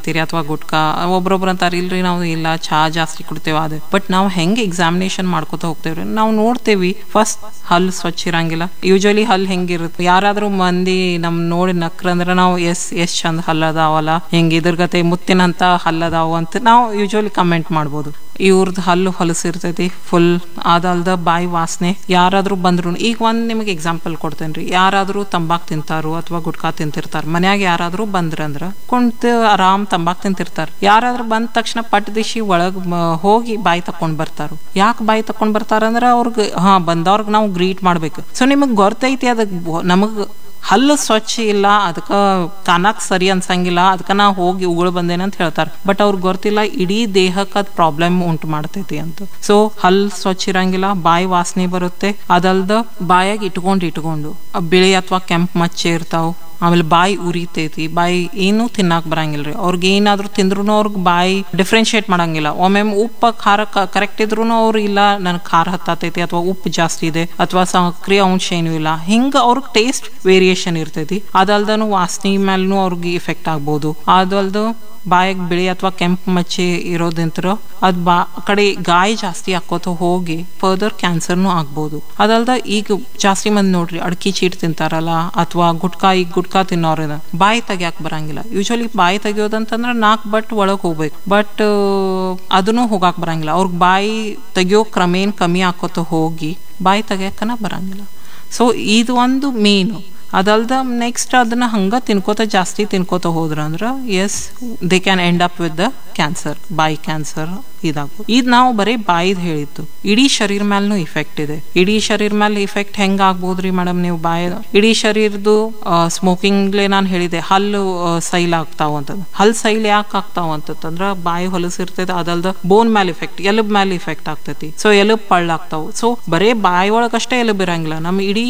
ತಿನ್ಲತ್ತೀರಿ ಅಥವಾ ಗುಟ್ಕಾ ಒಬ್ರೊಬ್ರು ಅಂತಾರೆ ಇಲ್ರಿ ನಾವು ಇಲ್ಲ ಚಹಾ ಜಾಸ್ತಿ ಕುಡ್ತೇವೆ ಅದು ಬಟ್ ನಾವು ಹೆಂಗೆ ಎಕ್ಸಾಮಿನೇಷನ್ ಮಾಡ್ಕೋತ ಹೋಗ್ತೇವ್ರಿ ನಾವು ನೋಡ್ತೇವಿ ಫಸ್ಟ್ ಹಲ್ ಸ್ವಚ್ಛ ಇರಂಗಿಲ್ಲ ಯೂಶಲಿ ಹಲ್ ಹೆಂಗಿರುತ್ತೆ ಯಾರಾದ್ರೂ ಮಂದಿ ನಮ್ ನೋಡಿ ನಕ್ರ ಅಂದ್ರೆ ನಾವು ಎಸ್ ಎಷ್ಟ್ ಚಂದ ಹಲ್ ಅದಾವಲ್ಲ ಹೆಂಗ್ ಇದ್ರ ಗತೆ ಮುತ್ತಿನಂತ ಹಲ್ ಅದಾವ ಅಂತ ನಾವು ಯೂಶಲಿ ಕಮೆಂಟ್ ಮಾಡ್ಬೋದು ಇವ್ರದ್ದು ಹಲ್ಲು ಹೊಲಸಿರ್ತೈತಿ ಫುಲ್ ಅದಲ್ದ ಬಾಯಿ ವಾಸನೆ ಯಾರಾದ್ರೂ ಬಂದ್ರು ಈಗ ಒಂದ್ ನಿಮಗೆ ಎಕ್ಸಾಂಪಲ್ ಕೊಡ್ತೇನ್ರಿ ಯಾರಾದ್ರೂ ತಂಬಾಕ್ ತಿಂತಾರು ಅಥವಾ ಗುಟ್ಕಾ ತಿಂತಿರ್ತಾರ ಮನ್ಯಾಗ ಯಾರಾದ್ರೂ ಬಂದ್ರಂದ್ರ ಕುಂತ ಆರಾಮ್ ತಂಬಾಕ್ ತಿಂತಿರ್ತಾರ ಯಾರಾದ್ರೂ ಬಂದ ತಕ್ಷಣ ಪಟ್ ದಿಶಿ ಒಳಗ್ ಮ- ಹೋಗಿ ಬಾಯಿ ತಕೊಂಡ್ ಬರ್ತಾರ ಯಾಕೆ ಬಾಯಿ ತಕೊಂಡ್ ಬರ್ತಾರಂದ್ರ ಅವ್ರಿಗೆ ಹಾ ಬಂದವ್ರಿಗೆ ನಾವು ಗ್ರೀಟ್ ಮಾಡ್ಬೇಕು ಸೊ ನಿಮಗ್ ಗೊತ್ತೈತಿ ಅದಕ್ ನಮಗ್ ಹಲ್ಲು ಸ್ವಚ್ಛ ಇಲ್ಲ ಅದಕ್ಕ ಕಾಣಕ್ ಸರಿ ಅನ್ಸಂಗಿಲ್ಲ ಅದಕ್ಕ ನಾ ಹೋಗಿ ಉಗುಳು ಬಂದೇನೆ ಅಂತ ಹೇಳ್ತಾರ ಬಟ್ ಅವ್ರಿಗೆ ಗೊತ್ತಿಲ್ಲ ಇಡೀ ದೇಹಕ್ಕೆ ಅದ್ ಪ್ರಾಬ್ಲಮ್ ಉಂಟು ಮಾಡ್ತೈತಿ ಅಂತ ಸೊ ಹಲ್ ಸ್ವಚ್ಛ ಇರಂಗಿಲ್ಲ ಬಾಯಿ ವಾಸನೆ ಬರುತ್ತೆ ಅದಲ್ದ ಬಾಯಾಗ ಇಟ್ಕೊಂಡು ಇಟ್ಕೊಂಡು ಆ ಬಿಳಿ ಅಥವಾ ಕೆಂಪ್ ಮಚ್ಚೆ ಇರ್ತಾವ ಆಮೇಲೆ ಬಾಯಿ ಉರಿತೈತಿ ಬಾಯಿ ಏನು ತಿನ್ನಾಕ್ ಬರಂಗಿಲ್ರಿ ಅವ್ರಿಗೆ ಏನಾದ್ರೂ ತಿಂದ್ರು ಅವ್ರಿಗೆ ಬಾಯಿ ಡಿಫ್ರೆನ್ಶಿಯೇಟ್ ಮಾಡಂಗಿಲ್ಲ ಒಮ್ಮೆ ಉಪ್ಪ ಖಾರ ಕರೆಕ್ಟ್ ಇದ್ರು ಅವ್ರು ಇಲ್ಲ ನನ್ ಖಾರ ಹತ್ತತೈತಿ ಅಥವಾ ಉಪ್ಪು ಜಾಸ್ತಿ ಇದೆ ಅಥವಾ ಸಕ್ರಿಯ ಅಂಶ ಏನು ಇಲ್ಲ ಹಿಂಗ ಅವ್ರಿಗೆ ಟೇಸ್ಟ್ ವೇರಿಯೇಷನ್ ಇರ್ತೈತಿ ಅದಲ್ದನು ವಾಸನೆ ಮೇಲೂ ಅವ್ರಿಗೆ ಇಫೆಕ್ಟ್ ಆಗ್ಬೋದು ಅದಲ್ದು ಬಾಯಾಗ ಬಿಳಿ ಅಥವಾ ಕೆಂಪು ಮಚ್ಚೆ ಇರೋದಿಂತ್ರ ಅದ್ ಬಾ ಆ ಕಡೆ ಗಾಯ ಜಾಸ್ತಿ ಹಾಕೋತ ಹೋಗಿ ಫರ್ದರ್ ಕ್ಯಾನ್ಸರ್ನು ಆಗ್ಬೋದು ಅದಲ್ದ ಈಗ ಜಾಸ್ತಿ ಮಂದಿ ನೋಡ್ರಿ ಅಡ್ಕಿ ಚೀಟ್ ತಿಂತಾರಲ್ಲ ಅಥವಾ ಗುಟ್ಕಾ ಈಗ ಗುಟ್ಕಾ ತಿನ್ನೋರ ಬಾಯಿ ತೆಗಿಯಾಕ ಬರಂಗಿಲ್ಲ ಯೂಶಲಿ ಬಾಯಿ ತೆಗಿಯೋದಂತಂದ್ರ ನಾಲ್ಕು ಬಟ್ ಒಳಗ್ ಹೋಗ್ಬೇಕು ಬಟ್ ಅದನ್ನು ಹೋಗಾಕ್ ಬರಂಗಿಲ್ಲ ಅವ್ರಿಗೆ ಬಾಯಿ ತೆಗಿಯೋ ಕ್ರಮೇನ್ ಕಮ್ಮಿ ಹಾಕೋತ ಹೋಗಿ ಬಾಯಿ ತೆಗಿಯಕ್ಕನ ಬರಂಗಿಲ್ಲ ಸೊ ಇದು ಒಂದು ಮೇನು ಅದಲ್ದ ನೆಕ್ಸ್ಟ್ ಅದನ್ನ ಹಂಗ ತಿನ್ಕೋತ ಜಾಸ್ತಿ ತಿನ್ಕೋತ ಹೋದ್ರ ಅಂದ್ರ yes they can end up with the cancer ಬಾಯಿ ಕ್ಯಾನ್ಸರ್ ಇದಾಗ್ಬೋದು ಇದು ನಾವು ಬರೀ ಬಾಯಿದ್ ಹೇಳಿದ್ದು ಇಡೀ ಶರೀರ ಮೇಲೂ ಇಫೆಕ್ಟ್ ಇದೆ ಇಡೀ ಶರೀರ ಮೇಲೆ ಇಫೆಕ್ಟ್ ಹೆಂಗ್ ಆಗ್ಬೋದ್ರಿ ಮೇಡಮ್ ನೀವು ಬಾಯಿ ಇಡೀ ಶರೀರದ್ದು ಸ್ಮೋಕಿಂಗ್ಲೆ ನಾನು ಹೇಳಿದೆ ಹಲ್ಲು ಆ, ಸೈಲ್ ಆಗ್ತಾವ ಅಂತಂದು ಹಲ್ ಸೈಲ್ ಯಾಕೆ ಆಗ್ತಾವ ಅಂತಂದ್ರ ಬಾಯಿ ಹೊಲಸಿರ್ತೈತೆ ಅದಲ್ದ ಬೋನ್ ಮೇಲೆ ಇಫೆಕ್ಟ್ ಎಲಬ್ ಮೇಲೆ ಇಫೆಕ್ಟ್ ಆಗ್ತೈತಿ ಸೊ ಎಲಬ್ ಪಳ್ಳ ಆಗ್ತಾವ ಸೊ ಬರೇ ಬಾಯಿ ಒಳಗಷ್ಟೇ ಎಲಬ್ ಇರಂಗಿಲ್ಲ ನಮ್ಮ ಇಡೀ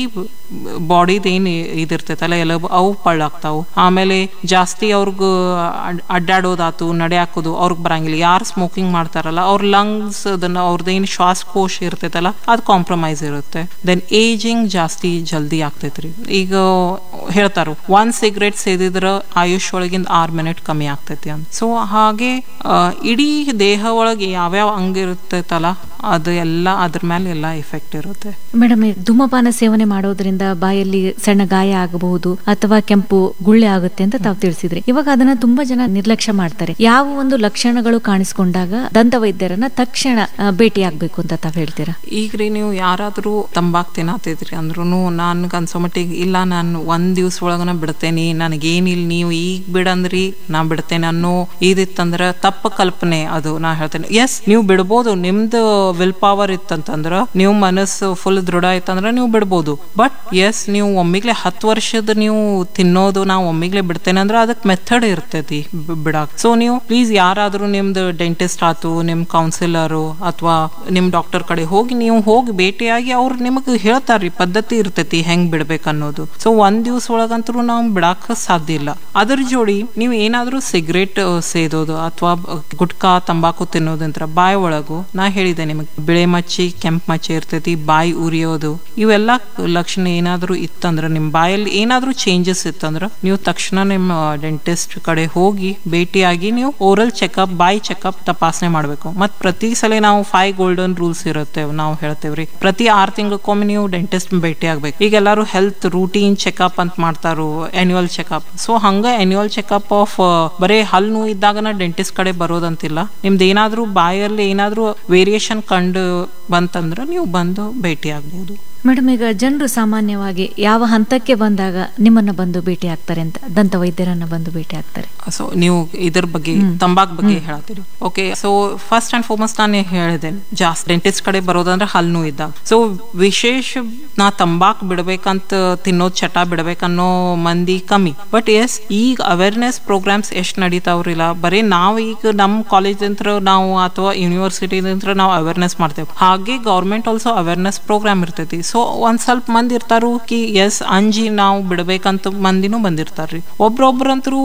ಬಾಡಿದ ಏನ್ ಇದಿರ್ತೈತಲ್ಲ ಎಲಬ್ ಅವು ಪಳ್ಳ ಆಗ್ತಾವು ಆಮೇಲೆ ಜಾಸ್ತಿ ಅವ್ರಿಗ ಅಡ್ಡಾಡೋದಾತು ನಡೆ ಹಾಕೋದು ಅವ್ರಿಗೆ ಬರಂಗಿಲ್ಲ ಯಾರು ಸ್ಮೋಕಿಂಗ್ ಮಾಡ್ತಾರಲ್ಲ ಅವ್ರ ಲಂಗ್ಸ್ ಅದನ್ನ ಅವ್ರದ್ದು ಏನು ಶ್ವಾಸಕೋಶ ಇರ್ತೈತಲ್ಲ ಅದು ಕಾಂಪ್ರಮೈಸ್ ಇರುತ್ತೆ ದೆನ್ ಏಜಿಂಗ್ ಜಾಸ್ತಿ ಜಲ್ದಿ ಆಗ್ತೈತ್ರಿ ಈಗ ಹೇಳ್ತಾರ ಒಂದ್ ಸಿಗರೇಟ್ ಸೇದಿದ್ರ ಆಯುಷ್ ಒಳಗಿಂದ ಆರ್ ಮಿನಿಟ್ ಕಮ್ಮಿ ಆಗ್ತೈತಿ ಅಂತ ಸೊ ಹಾಗೆ ಆ, ಇಡೀ ದೇಹ ಒಳಗೆ ಯಾವ್ಯಾವ ಅಂಗ ಇರ್ತೈತಲ್ಲ ಅದು ಎಲ್ಲ ಅದ್ರ ಮೇಲೆ ಎಲ್ಲ ಎಫೆಕ್ಟ್ ಇರುತ್ತೆ ಮೇಡಮ್ ಈ ಧೂಮಪಾನ ಸೇವನೆ ಮಾಡೋದ್ರಿಂದ ಬಾಯಲ್ಲಿ ಸಣ್ಣ ಗಾಯ ಆಗಬಹುದು ಅಥವಾ ಕೆಂಪು ಗುಳ್ಳೆ ಆಗುತ್ತೆ ಅಂತ ತಾವು ತಿಳಿಸಿದ್ರಿ ಇವಾಗ ಅದನ್ನ ತುಂಬಾ ಜನ ನಿರ್ಲಕ್ಷ್ಯ ಮಾಡ್ತಾರೆ ಯಾವ ಒಂದು ಲಕ್ಷಣಗಳು ಕಾಣಿಸ್ಕೊಂಡಾಗ ದಂತ ವೈದ್ಯರನ್ನ ತಕ್ಷಣ ಆ, ಭೇಟಿ ಆಗ್ಬೇಕು ಅಂತ ತಾವ್ ಹೇಳ್ತೀರಾ ಈಗ ರೀ ನೀವು ಯಾರಾದ್ರೂ ತಂಬಾಕ್ ತಿನ್ನತ್ತಿದ್ರಿ ಅಂದ್ರೂ ನನ್ಗೆ ಅನ್ಸೋ ಮಟ್ಟಿಗೆ ಇಲ್ಲ ನಾನು ಒಂದ್ ದಿವ್ಸ ಒಳಗನ ಬಿಡ್ತೇನೆ ನನಗೇನಿಲ್ಲ ನೀವು ಈಗ ಬಿಡಂದ್ರಿ ನಾ ಬಿಡ್ತೇನೆ ಅನ್ನೋ ಇದಿತ್ತಂದ್ರ ತಪ್ಪ ಕಲ್ಪನೆ ಅದು ನಾ ಹೇಳ್ತೇನೆ ಎಸ್ ನೀವು ಬಿಡ್ಬೋದು ನಿಮ್ದು ವಿಲ್ ಪವರ್ ಇತ್ತಂತಂದ್ರ ನೀವು ಮನಸ್ಸು ಫುಲ್ ದೃಢ ಐತಂದ್ರ ನೀವು ಬಿಡ್ಬೋದು ಬಟ್ ಎಸ್ ನೀವು ಒಮ್ಮಿಗ್ಲೆ ಹತ್ತು ವರ್ಷದ ನೀವು ತಿನ್ನೋದು ನಾವು ಒಮ್ಮಿಗ್ಲೆ ಬಿಡ್ತೇನೆ ಅಂದ್ರೆ ಅದಕ್ಕೆ ಮೆಥಡ್ ಇರ್ತೈತಿ ಬಿ- ಬಿಡಾಕ್ ಸೊ ನೀವು ಪ್ಲೀಸ್ ಯಾರಾದ್ರೂ ನಿಮ್ದು ಡೆಂಟಿಸ್ಟ್ ಆತು ನಿಮ್ ಕೌನ್ಸಿಲರು ಅಥವಾ ನಿಮ್ ಡಾಕ್ಟರ್ ಕಡೆ ಹೋಗಿ ನೀವು ಹೋಗಿ ಭೇಟಿಯಾಗಿ ಅವ್ರು ನಿಮಗೆ ಹೇಳ್ತಾರ್ರಿ ಪದ್ಧತಿ ಇರ್ತೈತಿ ಹೆಂಗ್ ಬಿಡ್ಬೇಕು ಅನ್ನೋದು ಸೊ ಒಂದ್ ದಿವ್ಸ ಒಳಗಂತೂ ನಾವು ಬಿಡಾಕ ಸಾಧ್ಯ ಇಲ್ಲ ಅದ್ರ ಜೋಡಿ ನೀವು ಏನಾದ್ರೂ ಸಿಗರೇಟ್ ಸೇದೋದು ಅಥವಾ ಗುಟ್ಕಾ ತಂಬಾಕು ತಿನ್ನೋದಂತ್ರ ಬಾಯಿ ಒಳಗು ನಾ ಹೇಳಿದೆ ನಿಮಗೆ ಬಿಳೆ ಮಚ್ಚಿ ಕೆಂಪ್ ಮಚ್ಚಿ ಇರ್ತೈತಿ ಬಾಯಿ ಉರಿಯೋದು ಇವೆಲ್ಲ ಲಕ್ಷಣ ಏನಾದ್ರೂ ಇತ್ತಂದ್ರ ನಿಮ್ ಬಾಯಲ್ಲಿ ಏನಾದ್ರೂ ಚೇಂಜಸ್ ಇತ್ತಂದ್ರ ನೀವು ತಕ್ಷಣ ನಿಮ್ಮ ಡೆಂಟಿಸ್ಟ್ ಕಡೆ ಹೋಗಿ ಭೇಟಿಯಾಗಿ ನೀವು ಓರಲ್ ಚೆಕಪ್ ಬಾಯಿ ಚೆಕಪ್ ತಪಾಸಣೆ ಮಾಡ್ಬೇಕು ಮತ್ ಪ್ರತಿ ಸಲ ನಾವು ಫೈವ್ ಗೋಲ್ಡನ್ ರೂಲ್ಸ್ ಇರುತ್ತೆ ನಾವು ಹೇಳ್ತೇವ್ರಿ ಪ್ರತಿ ಆರ್ ತಿಂಗಳಕ್ಕೊಮ್ಮೆ ನೀವು ಡೆಂಟಿಸ್ಟ್ ಭೇಟಿ ಆಗ್ಬೇಕು ಈಗ ಎಲ್ಲಾರು ಹೆಲ್ತ್ ರೂಟೀನ್ ಚೆಕಪ್ ಅಂತ ಮಾಡ್ತಾರು ಆನ್ಯುವಲ್ ಚೆಕಪ್ ಸೊ ಹಂಗ ಆನ್ಯುವಲ್ ಚೆಕಪ್ ಆಫ್ ಬರೇ ಹಲ್ ನೋವು ಇದ್ದಾಗನ ಡೆಂಟಿಸ್ಟ್ ಕಡೆ ಬರೋದಂತಿಲ್ಲ ನಿಮ್ದು ಏನಾದ್ರೂ ಬಾಯಲ್ಲಿ ಏನಾದ್ರೂ ವೇರಿಯೇಷನ್ ಕಂಡು ಬಂತಂದ್ರ ನೀವು ಬಂದು ಭೇಟಿ ಆಗ್ಬೋದು ಮೇಡಮ್ ಈಗ ಜನರು ಸಾಮಾನ್ಯವಾಗಿ ಯಾವ ಹಂತಕ್ಕೆ ಬಂದಾಗ ನಿಮ್ಮನ್ನ ಬಂದು ಭೇಟಿ ಆಗ್ತಾರೆ ಅಂತ ದಂತ ವೈದ್ಯರನ್ನ ಬಂದು ಭೇಟಿ ಆಗ್ತಾರೆ ಸೊ ನೀವು ಇದ್ರ ಬಗ್ಗೆ ತಂಬಾಕ್ ಬಗ್ಗೆ ಹೇಳತ್ತೀರಿ okay so first and foremost ನಾನು ಹೇಳಿದೆ ಜಾಸ್ತಿ ಡೆಂಟಿಸ್ಟ್ ಕಡೆ ಬರೋದಂದ್ರೆ ಹಲ್ಲು ಇದ್ದಾಗ ಸೊ ವಿಶೇಷ ನಾ ತಂಬಾಕ್ ಬಿಡ್ಬೇಕಂತ ತಿನ್ನೋದ್ ಚಟ ಬಿಡ್ಬೇಕನ್ನೋ ಮಂದಿ ಕಮ್ಮಿ ಬಟ್ ಎಸ್ ಈಗ ಅವೇರ್ನೆಸ್ ಪ್ರೋಗ್ರಾಮ್ಸ್ ಎಷ್ಟು ನಡೀತಾವ್ರಿಲ್ಲ ಬರೀ ನಾವು ಈಗ ನಮ್ಮ ಕಾಲೇಜ್ ನಾವು ಅಥವಾ ಯೂನಿವರ್ಸಿಟಿ ನಾವು ಅವೇರ್ನೆಸ್ ಮಾಡ್ತೇವೆ ಹಾಗೆ ಗೌರ್ಮೆಂಟ್ ಆಲ್ಸೋ ಅವೇರ್ನೆಸ್ ಪ್ರೋಗ್ರಾಮ್ ಇರ್ತೈತಿ ಸೊ ಒಂದ್ ಸ್ವಲ್ಪ ಮಂದಿ ಇರ್ತಾರು ಕಿ ಎಸ್ ಅಂಜಿ ನಾವು ಬಿಡ್ಬೇಕಂತ ಮಂದಿನೂ ಬಂದಿರ್ತಾರ್ರಿ ಒಬ್ರೊಬ್ರಂತರೂ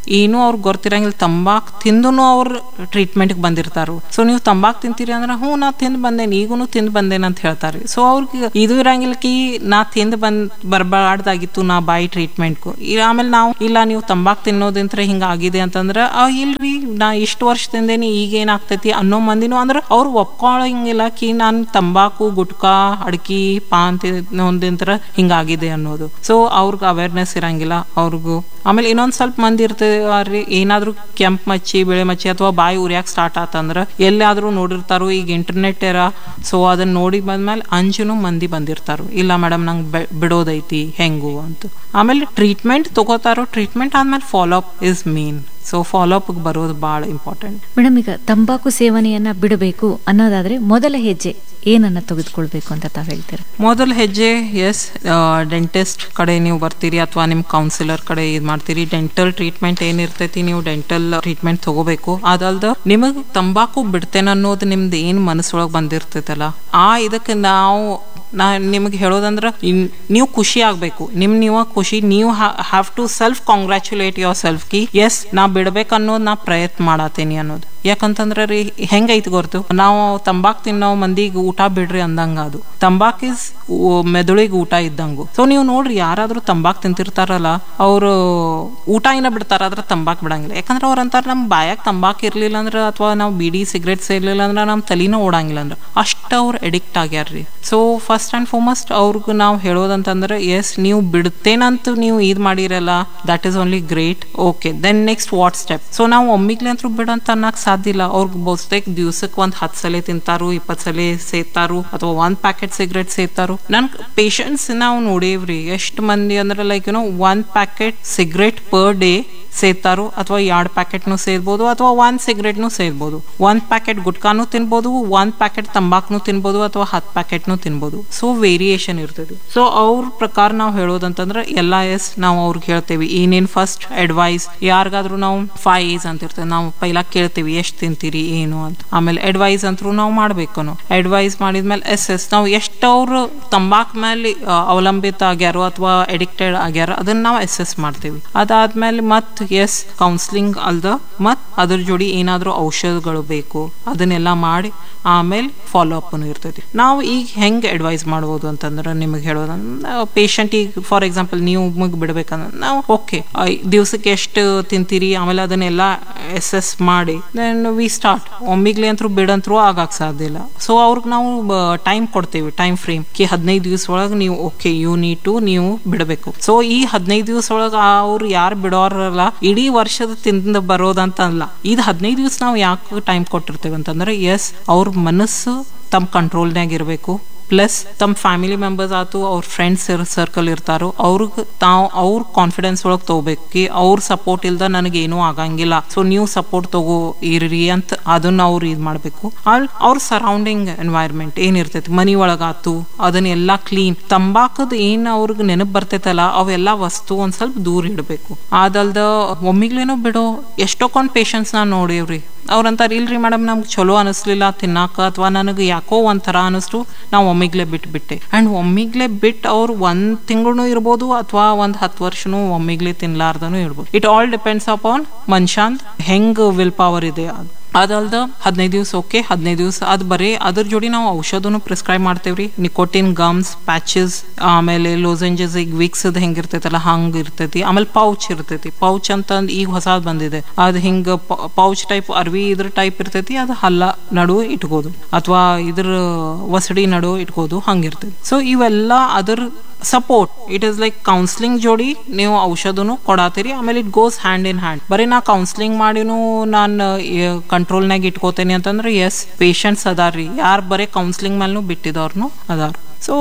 ಏನೂ ಅವ್ರಿಗೆ ಗೊತ್ತಿರಂಗಿಲ್ಲ ತಂಬಾಕ್ ತಿಂದು ಅವ್ರು ಟ್ರೀಟ್ಮೆಂಟ್ಗೆ ಬಂದಿರ್ತಾರು ಸೊ ನೀವು ತಂಬಾಕ್ ತಿಂತೀರಿ ಅಂದ್ರೆ ಹ್ಞೂ ನಾ ತಿಂದು ಬಂದೇನಿ ಈಗೂ ತಿಂದು ಬಂದೇನೆ ಅಂತ ಹೇಳ್ತಾರೆ ಸೊ ಅವ್ರಿಗೆ ಇದು ಇರಂಗಿಲ್ಲ ಕಿ ನಾ ತಿಂದು ಬಂದ್ ಬರಬಾರ್ದಾಗಿತ್ತು ನಾ ಬಾಯಿ ಟ್ರೀಟ್ಮೆಂಟ್ಗೂ ಆಮೇಲೆ ನಾವು ಇಲ್ಲ ನೀವು ತಂಬಾಕ್ ತಿನ್ನೋದಿಂತ್ರ ಹಿಂಗಾಗಿದೆ ಅಂತಂದ್ರೆ ಆ ಇಲ್ರಿ ನಾ ಇಷ್ಟು ವರ್ಷದಿಂದೇನಿ ಈಗ ಏನಾಗ್ತೈತಿ ಅನ್ನೋ ಮಂದಿನೂ ಅಂದ್ರೆ ಅವ್ರು ಒಪ್ಕೊಳಂಗಿಲ್ಲ ಕಿ ನಾನು ತಂಬಾಕು ಗುಟ್ಕಾ ಅಡ್ಕಿ ಪಾನ್ ತಿನ್ನೋದಿಂತ್ರ ಹಿಂಗಾಗಿದೆ ಅನ್ನೋದು ಸೊ ಅವ್ರಿಗೆ ಅವೇರ್ನೆಸ್ ಇರಂಗಿಲ್ಲ ಅವ್ರಿಗೂ ಆಮೇಲೆ ಇನ್ನೊಂದ್ ಸ್ವಲ್ಪ ಮಂದಿ ಇರ್ತದೆ ಏನಾದ್ರೂ ಕೆಂಪ್ ಮಚ್ಚಿ ಬೆಳೆ ಮಚ್ಚಿ ಅಥವಾ ಬಾಯಿ ಉರಿಯಾಕ್ ಸ್ಟಾರ್ಟ್ ಆತಂದ್ರ ಎಲ್ಲಾದ್ರೂ ನೋಡಿರ್ತಾರೋ ಈಗ ಇಂಟರ್ನೆಟ್ ಎರ ಸೊ ಅದನ್ನ ನೋಡಿ ಬಂದ್ಮೇಲೆ ಅಂಜುನು ಮಂದಿ ಬಂದಿರ್ತಾರೋ ಇಲ್ಲ ಮೇಡಮ್ ನಂಗೆ ಬಿಡೋದೈತಿ ಹೆಂಗು ಅಂತ ಆಮೇಲೆ ಟ್ರೀಟ್ಮೆಂಟ್ ತಗೋತಾರೋ ಟ್ರೀಟ್ಮೆಂಟ್ ಆದ್ಮೇಲೆ follow up is main so follow up ಬರೋದು ಭಾಳ ಇಂಪಾರ್ಟೆಂಟ್ ಮೇಡಮ್ ಈಗ ತಂಬಾಕು ಸೇವನೆಯನ್ನ ಬಿಡಬೇಕು ಅನ್ನೋದಾದ್ರೆ ಮೊದಲ ಹೆಜ್ಜೆ ಏನನ್ನ ತೆಗೆದುಕೊಳ್ಬೇಕು ಅಂತ ತಾವ್ ಹೇಳ್ತೀರಾ ಮೊದಲ ಹೆಜ್ಜೆ ಎಸ್ ಡೆಂಟಿಸ್ಟ್ ಕಡೆ ನೀವು ಬರ್ತೀರಿ ಅಥವಾ ನಿಮ್ಮ ಕೌನ್ಸಿಲರ್ ಕಡೆ ಇದು ಮಾಡ್ತೀರಿ ಡೆಂಟಲ್ ಟ್ರೀಟ್ಮೆಂಟ್ ಏನಿರ್ತೈತಿ ನೀವು ಡೆಂಟಲ್ ಟ್ರೀಟ್ಮೆಂಟ್ ತಗೋಬೇಕು ಅದಲ್ದ ನಿಮಗೆ ತಂಬಾಕು ಬಿಡ್ತೇನೆ ಅನ್ನೋದು ನಿಮ್ದು ಏನು ಮನಸ್ಸೊಳಗೆ ಬಂದಿರ್ತೈತಲ್ಲ ಆ ಇದಕ್ಕೆ ನಾವು ನಾ ನಿಮಗೆ ಹೇಳೋದಂದ್ರೆ ನೀವು ಖುಷಿ ಆಗ್ಬೇಕು ನಿಮ್ ನೀವು ಖುಷಿ ನೀವು have to self congratulate yourself ಕಿ ಎಸ್ ನಾ ಬಿಡ್ಬೇಕು ಅನ್ನೋದು ನಾ ಪ್ರಯತ್ನ ಮಾಡತ್ತೇನಿ ಅನ್ನೋದು ಯಾಕಂತಂದ್ರೆ ರೀ ಹೆಂಗೈತಿ ಗೊತ್ತು ನಾವು ತಂಬಾಕ್ ತಿನ್ನೋ ಮಂದಿಗೆ ಊಟ ಬಿಡ್ರಿ ಅಂದಂಗ ಅದು ತಂಬಾಕ್ ಇಸ್ ಮೆದುಳಿಗೆ ಊಟ ಇದ್ದಂಗು ಸೊ ನೀವು ನೋಡ್ರಿ ಯಾರಾದ್ರೂ ತಂಬಾಕ್ ತಿಂತಿರ್ತಾರಲ್ಲ ಅವರು ಊಟ ಏನ ಬಿಡ್ತಾರ ಆದ್ರೆ ತಂಬಾಕ್ ಬಿಡಂಗಿಲ್ಲ ಯಾಕಂದ್ರೆ ಅವ್ರ ಅಂತಾರ ನಮ್ ಬಾಯಾಗ ತಂಬಾಕ್ ಇರ್ಲಿಲ್ಲ ಅಂದ್ರೆ ಅಥವಾ ನಾವು ಬಿಡಿ ಸಿಗರೇಟ್ಸ್ ಇರ್ಲಿಲ್ಲ ಅಂದ್ರೆ ನಮ್ ತಲಿನ ಓಡಂಗಿಲ್ಲ ಅಂದ್ರೆ ಅಷ್ಟ ಅವ್ರು ಎಡಿಕ್ಟ್ ಆಗ್ಯಾರ್ರಿ ಸೊ ಫಸ್ಟ್ ಅಂಡ್ ಫಾರ್ಮಸ್ಟ್ ಅವ್ರಿಗೂ ನಾವು ಹೇಳೋದಂತಂದ್ರೆ ಎಸ್ ನೀವು ಬಿಡ್ತೇನಂತ ನೀವು ಇದ್ ಮಾಡಿರಲ್ಲ that is only great okay then next what step so ನಾವು ಒಮ್ಮಿಗ್ಲೆ ಅಂತೂ ಬಿಡಂತ ಅನ್ನಕ್ ಸಾಧ್ಯ ಇಲ್ಲ ಅವ್ರಿಗೆ ಬಹುತೇಕ ದಿವ್ಸಕ್ಕೆ ಒಂದ್ ಹತ್ತು ಸಲ ತಿಂತಾರು ಇಪ್ಪತ್ತು ಸಲ ಸೇತಾರು ಅಥವಾ ಒಂದ್ ಪ್ಯಾಕೆಟ್ ಸಿಗರೇಟ್ ಸೇತಾರು ನನ್ ಪೇಷಂಟ್ಸ್ ನಾವು ನೋಡೇವ್ರಿ ಎಷ್ಟು ಮಂದಿ ಅಂದ್ರೆ ಲೈಕ್ ಏನೋ ಒಂದ್ ಪ್ಯಾಕೆಟ್ ಸಿಗರೇಟ್ ಪರ್ ಡೇ ಸೇತಾರು ಅಥವಾ ಎರಡು ಪ್ಯಾಕೆಟ್ನು ಸೇರ್ಬೋದು ಅಥವಾ ಒಂದ್ ಸಿಗರೇಟ್ನು ಸೇರ್ಬೋದು ಒಂದ್ ಪ್ಯಾಕೆಟ್ ಗುಟ್ಕಾನು ತಿನ್ಬೋದು ಒಂದ್ ಪ್ಯಾಕೆಟ್ ತಂಬಾಕ್ನು ತಿನ್ಬೋದು ಅಥವಾ ಹತ್ತು ಪ್ಯಾಕೆಟ್ನು ತಿನ್ಬೋದು ಸೊ ವೇರಿಯೇಷನ್ ಇರ್ತದೆ ಸೊ ಅವ್ರ ಪ್ರಕಾರ ನಾವು ಹೇಳೋದಂತಂದ್ರೆ ಎಲ್ಲ ಎಸ್ ನಾವು ಅವ್ರಿಗೆ ಹೇಳ್ತೇವೆ ಏನೇನ್ ಫಸ್ಟ್ ಅಡ್ವೈಸ್ ಯಾರಿಗಾದ್ರೂ ನಾವು ಫೈವ್ ಏಜ್ ಅಂತ ಇರ್ತೇವೆ ನಾವು ಪೈಲ ಕೇಳ್ತೇವಿ ಎಷ್ಟು ತಿಂತೀರಿ ಏನು ಅಂತ ಆಮೇಲೆ ಅಡ್ವೈಸ್ ಅಂತೂ ನಾವು ಮಾಡ್ಬೇಕು ನಾವು ಅಡ್ವೈಸ್ ಮಾಡಿದ್ಮೇಲೆ ಎಸ್ ಎಸ್ ನಾವು ಎಷ್ಟು ಅವ್ರು ತಂಬಾಕ್ ಮೇಲೆ ಅವಲಂಬಿತ ಆಗ್ಯಾರೋ ಅಥವಾ ಅಡಿಕ್ಟೆಡ್ ಆಗ್ಯಾರ ಅದನ್ನ ನಾವು ಎಸ್ ಎಸ್ ಮಾಡ್ತೇವಿ ಅದಾದ್ಮೇಲೆ ಮತ್ ಎಸ್ ಕೌನ್ಸಿಲಿಂಗ್ ಅಲ್ದ ಮತ್ ಅದ್ರ ಜೋಡಿ ಏನಾದ್ರೂ ಔಷಧಗಳು ಬೇಕು ಅದನ್ನೆಲ್ಲ ಮಾಡಿ ಆಮೇಲೆ ಫಾಲೋ ಅಪ್ನು ಇರ್ತೈತಿ ನಾವು ಈಗ ಹೆಂಗೆ ಅಡ್ವೈಸ್ ಮಾಡ್ಬೋದು ಅಂತಂದ್ರೆ ನಿಮಗೆ ಹೇಳೋದಂದ್ರೆ ಪೇಷಂಟ್ ಈಗ ಫಾರ್ ಎಕ್ಸಾಂಪಲ್ ನೀವು ಮುಗ್ ಬಿಡ್ಬೇಕಂದ್ರೆ ನಾವು ಓಕೆ ದಿವ್ಸಕ್ಕೆ ಎಷ್ಟು ತಿಂತೀರಿ ಆಮೇಲೆ ಅದನ್ನೆಲ್ಲ ಎಸ್ ಎಸ್ ಮಾಡಿ ದೆನ್ ವಿ ಸ್ಟಾರ್ಟ್ ಒಮ್ಮಿಗ್ಲೆ ಅಂತರೂ ಬಿಡಂತ್ರು ಆಗಕ್ಕೆ ಸಾಧ್ಯ ಇಲ್ಲ ಸೊ ಅವ್ರಿಗೆ ನಾವು ಟೈಮ್ ಕೊಡ್ತೇವೆ ಟೈಮ್ ಫ್ರೇಮ್ ಕಿ ಹದಿನೈದು ದಿವಸ ಒಳಗೆ ನೀವು ಓಕೆ ಯು ನೀಡ್ ಟು ನೀವು ಬಿಡಬೇಕು ಸೊ ಈ ಹದಿನೈದು ದಿವಸ ಒಳಗೆ ಅವ್ರು ಯಾರು ಬಿಡೋರಲ್ಲ ಇಡೀ ವರ್ಷದ ತಿಂದ ಬರೋದಂತ ಅಲ್ಲ ಇದು ಹದಿನೈದು ದಿವಸ ನಾವು ಯಾಕೆ ಟೈಮ್ ಕೊಟ್ಟಿರ್ತೇವೆ ಅಂತಂದ್ರೆ ಎಸ್ ಅವ್ರ ಮನಸ್ಸು ತಮ್ಮ ಕಂಟ್ರೋಲ್ನಾಗ ಇರಬೇಕು ಪ್ಲಸ್ ತಮ್ಮ ಫ್ಯಾಮಿಲಿ ಮೆಂಬರ್ಸ್ ಆತು ಅವ್ರ ಫ್ರೆಂಡ್ಸ್ ಸರ್ಕಲ್ ಇರ್ತಾರೋ ಅವ್ರಿಗೆ ತಾವು ಅವ್ರ ಕಾನ್ಫಿಡೆನ್ಸ್ ಒಳಗೆ ತಗೋಬೇಕು ಅವ್ರ ಸಪೋರ್ಟ್ ಇಲ್ದ ನನಗೆ ಏನೂ ಆಗಂಗಿಲ್ಲ ಸೊ ನೀವು ಸಪೋರ್ಟ್ ತಗೋ ಇರ್ರಿ ಅಂತ ಅದನ್ನ ಅವ್ರು ಇದು ಮಾಡಬೇಕು ಅವ್ರ ಸರೌಂಡಿಂಗ್ ಎನ್ವೈರ್ಮೆಂಟ್ ಏನಿರ್ತೈತಿ ಮನಿ ಒಳಗಾತು ಅದನ್ನೆಲ್ಲ ಕ್ಲೀನ್ ತಂಬಾಕದ ಏನ್ ಅವ್ರಿಗೆ ನೆನಪು ಬರ್ತೈತಲ್ಲ ಅವೆಲ್ಲ ವಸ್ತು ಒಂದ್ ಸ್ವಲ್ಪ ದೂರ ಇಡಬೇಕು ಅದಲ್ದ ಒಮ್ಮಿಗ್ಲೇನೋ ಬಿಡೋ ಎಷ್ಟೊಕ್ಕೊಂದು ಪೇಷಂಟ್ಸ್ ನಾ ನೋಡೇವ್ರಿ ಅವ್ರಂತಾರ ಇಲ್ರಿ ಮೇಡಮ್ ನಮ್ಗೆ ಚಲೋ ಅನಿಸ್ಲಿಲ್ಲ ತಿನ್ನಾಕ ಅಥವಾ ನನಗೆ ಯಾಕೋ ಒಂಥರ ಅನಿಸ್ತು ನಾವು ಒಮ್ಮಿಗ್ಲೆ ಬಿಟ್ಬಿಟ್ಟೆ ಅಂಡ್ ಒಮ್ಮಿಗ್ಲೆ ಬಿಟ್ಟು ಅವ್ರು ಒಂದ್ ತಿಂಗಳು ಇರ್ಬೋದು ಅಥವಾ ಒಂದ್ ಹತ್ತು ವರ್ಷನೂ ಒಮ್ಮಿಗ್ಲೆ ತಿನ್ಲಾರ್ದನು ಇರ್ಬೋದು ಇಟ್ ಆಲ್ ಡಿಪೆಂಡ್ಸ್ ಅಪಾನ್ ಮನುಷ್ಯಂದ್ ಹೆಂಗ್ ವಿಲ್ ಪವರ್ ಇದೆ ಅದು ಅದಲ್ದ ಹದಿನೈದು ದಿವಸ ಓಕೆ ಹದಿನೈದು ದಿವಸ ಅದು ಬರೀ ಅದ್ರ ಜೋಡಿ ನಾವು ಔಷಧನು ಪ್ರಿಸ್ಕ್ರೈಬ್ ಮಾಡ್ತೇವ್ರಿ ನಿಕೋಟಿನ್ ಗಮ್ಸ್ ಪ್ಯಾಚಸ್ ಆಮೇಲೆ ಲೋಸೆಂಜಸ್ ಈಗ ವಿಕ್ಸ್ ಹೆಂಗಿರ್ತೈತಲ್ಲ ಹಂಗ್ ಇರ್ತೈತಿ ಆಮೇಲೆ ಪೌಚ್ ಇರ್ತೈತಿ ಪೌಚ್ ಅಂತ ಈಗ ಹೊಸದ್ ಬಂದಿದೆ ಅದು ಹಿಂಗ ಪೌಚ್ ಟೈಪ್ ಅರ್ವಿ ಇದ್ರ ಟೈಪ್ ಇರ್ತೈತಿ ಅದು ಹಲ್ಲ ನಡು ಇಟ್ಕೋದು ಅಥವಾ ಇದ್ರ ವಸಡಿ ನಡು ಇಟ್ಕೋದು ಹಂಗಿರ್ತೈತಿ ಸೊ ಇವೆಲ್ಲ ಅದ್ರ support it is like counselling ಜೋಡಿ ನೀವು ಔಷಧನು ಕೊಡಾತೀರಿ ಆಮೇಲೆ it goes hand in hand ಬರೀ ನಾ ಕೌನ್ಸಿಲಿಂಗ್ ಮಾಡಿನೂ ನಾನು ಕಂಟ್ರೋಲ್ನಾಗ ಇಟ್ಕೋತೇನೆ ಅಂತಂದ್ರೆ ಎಸ್ ಪೇಷಂಟ್ಸ್ ಅದಾರ್ರಿ ಯಾರು ಬರೀ ಕೌನ್ಸಿಲಿಂಗ್ ಮೇಲೂ ಬಿಟ್ಟಿದವ್ರನು ಅದಾರ ಸೊ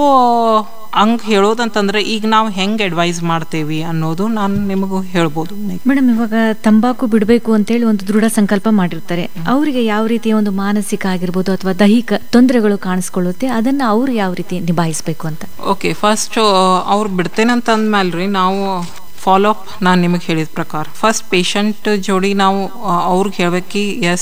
ಹಂಗ್ ಹೇಳೋದಂತಂದ್ರೆ ಈಗ ನಾವು ಹೆಂಗ್ ಅಡ್ವೈಸ್ ಮಾಡ್ತೇವಿ ಅನ್ನೋದು ನಾನು ನಿಮಗೂ ಹೇಳ್ಬೋದು ಮೇಡಮ್ ಇವಾಗ ತಂಬಾಕು ಬಿಡಬೇಕು ಅಂತೇಳಿ ಒಂದು ದೃಢ ಸಂಕಲ್ಪ ಮಾಡಿರ್ತಾರೆ ಅವರಿಗೆ ಯಾವ ರೀತಿಯ ಒಂದು ಮಾನಸಿಕ ಆಗಿರ್ಬೋದು ಅಥವಾ ದೈಹಿಕ ತೊಂದರೆಗಳು ಕಾಣಿಸ್ಕೊಳ್ಳುತ್ತೆ ಅದನ್ನ ಅವ್ರು ಯಾವ ರೀತಿ ನಿಭಾಯಿಸ್ಬೇಕು ಅಂತ ಓಕೆ ಫಸ್ಟ್ ಅವ್ರು ಬಿಡ್ತೇನೆ ಅಂತ ಅಂದ್ಮೇಲ್ರಿ ನಾವು ಫಾಲೋ ಅಪ್ ನಾನು ನಿಮಗೆ ಹೇಳಿದ ಪ್ರಕಾರ ಫಸ್ಟ್ ಪೇಷಂಟ್ ಜೋಡಿ ನಾವು ಅವ್ರಿಗೆ ಹೇಳ್ಬೇಕಿ ಎಸ್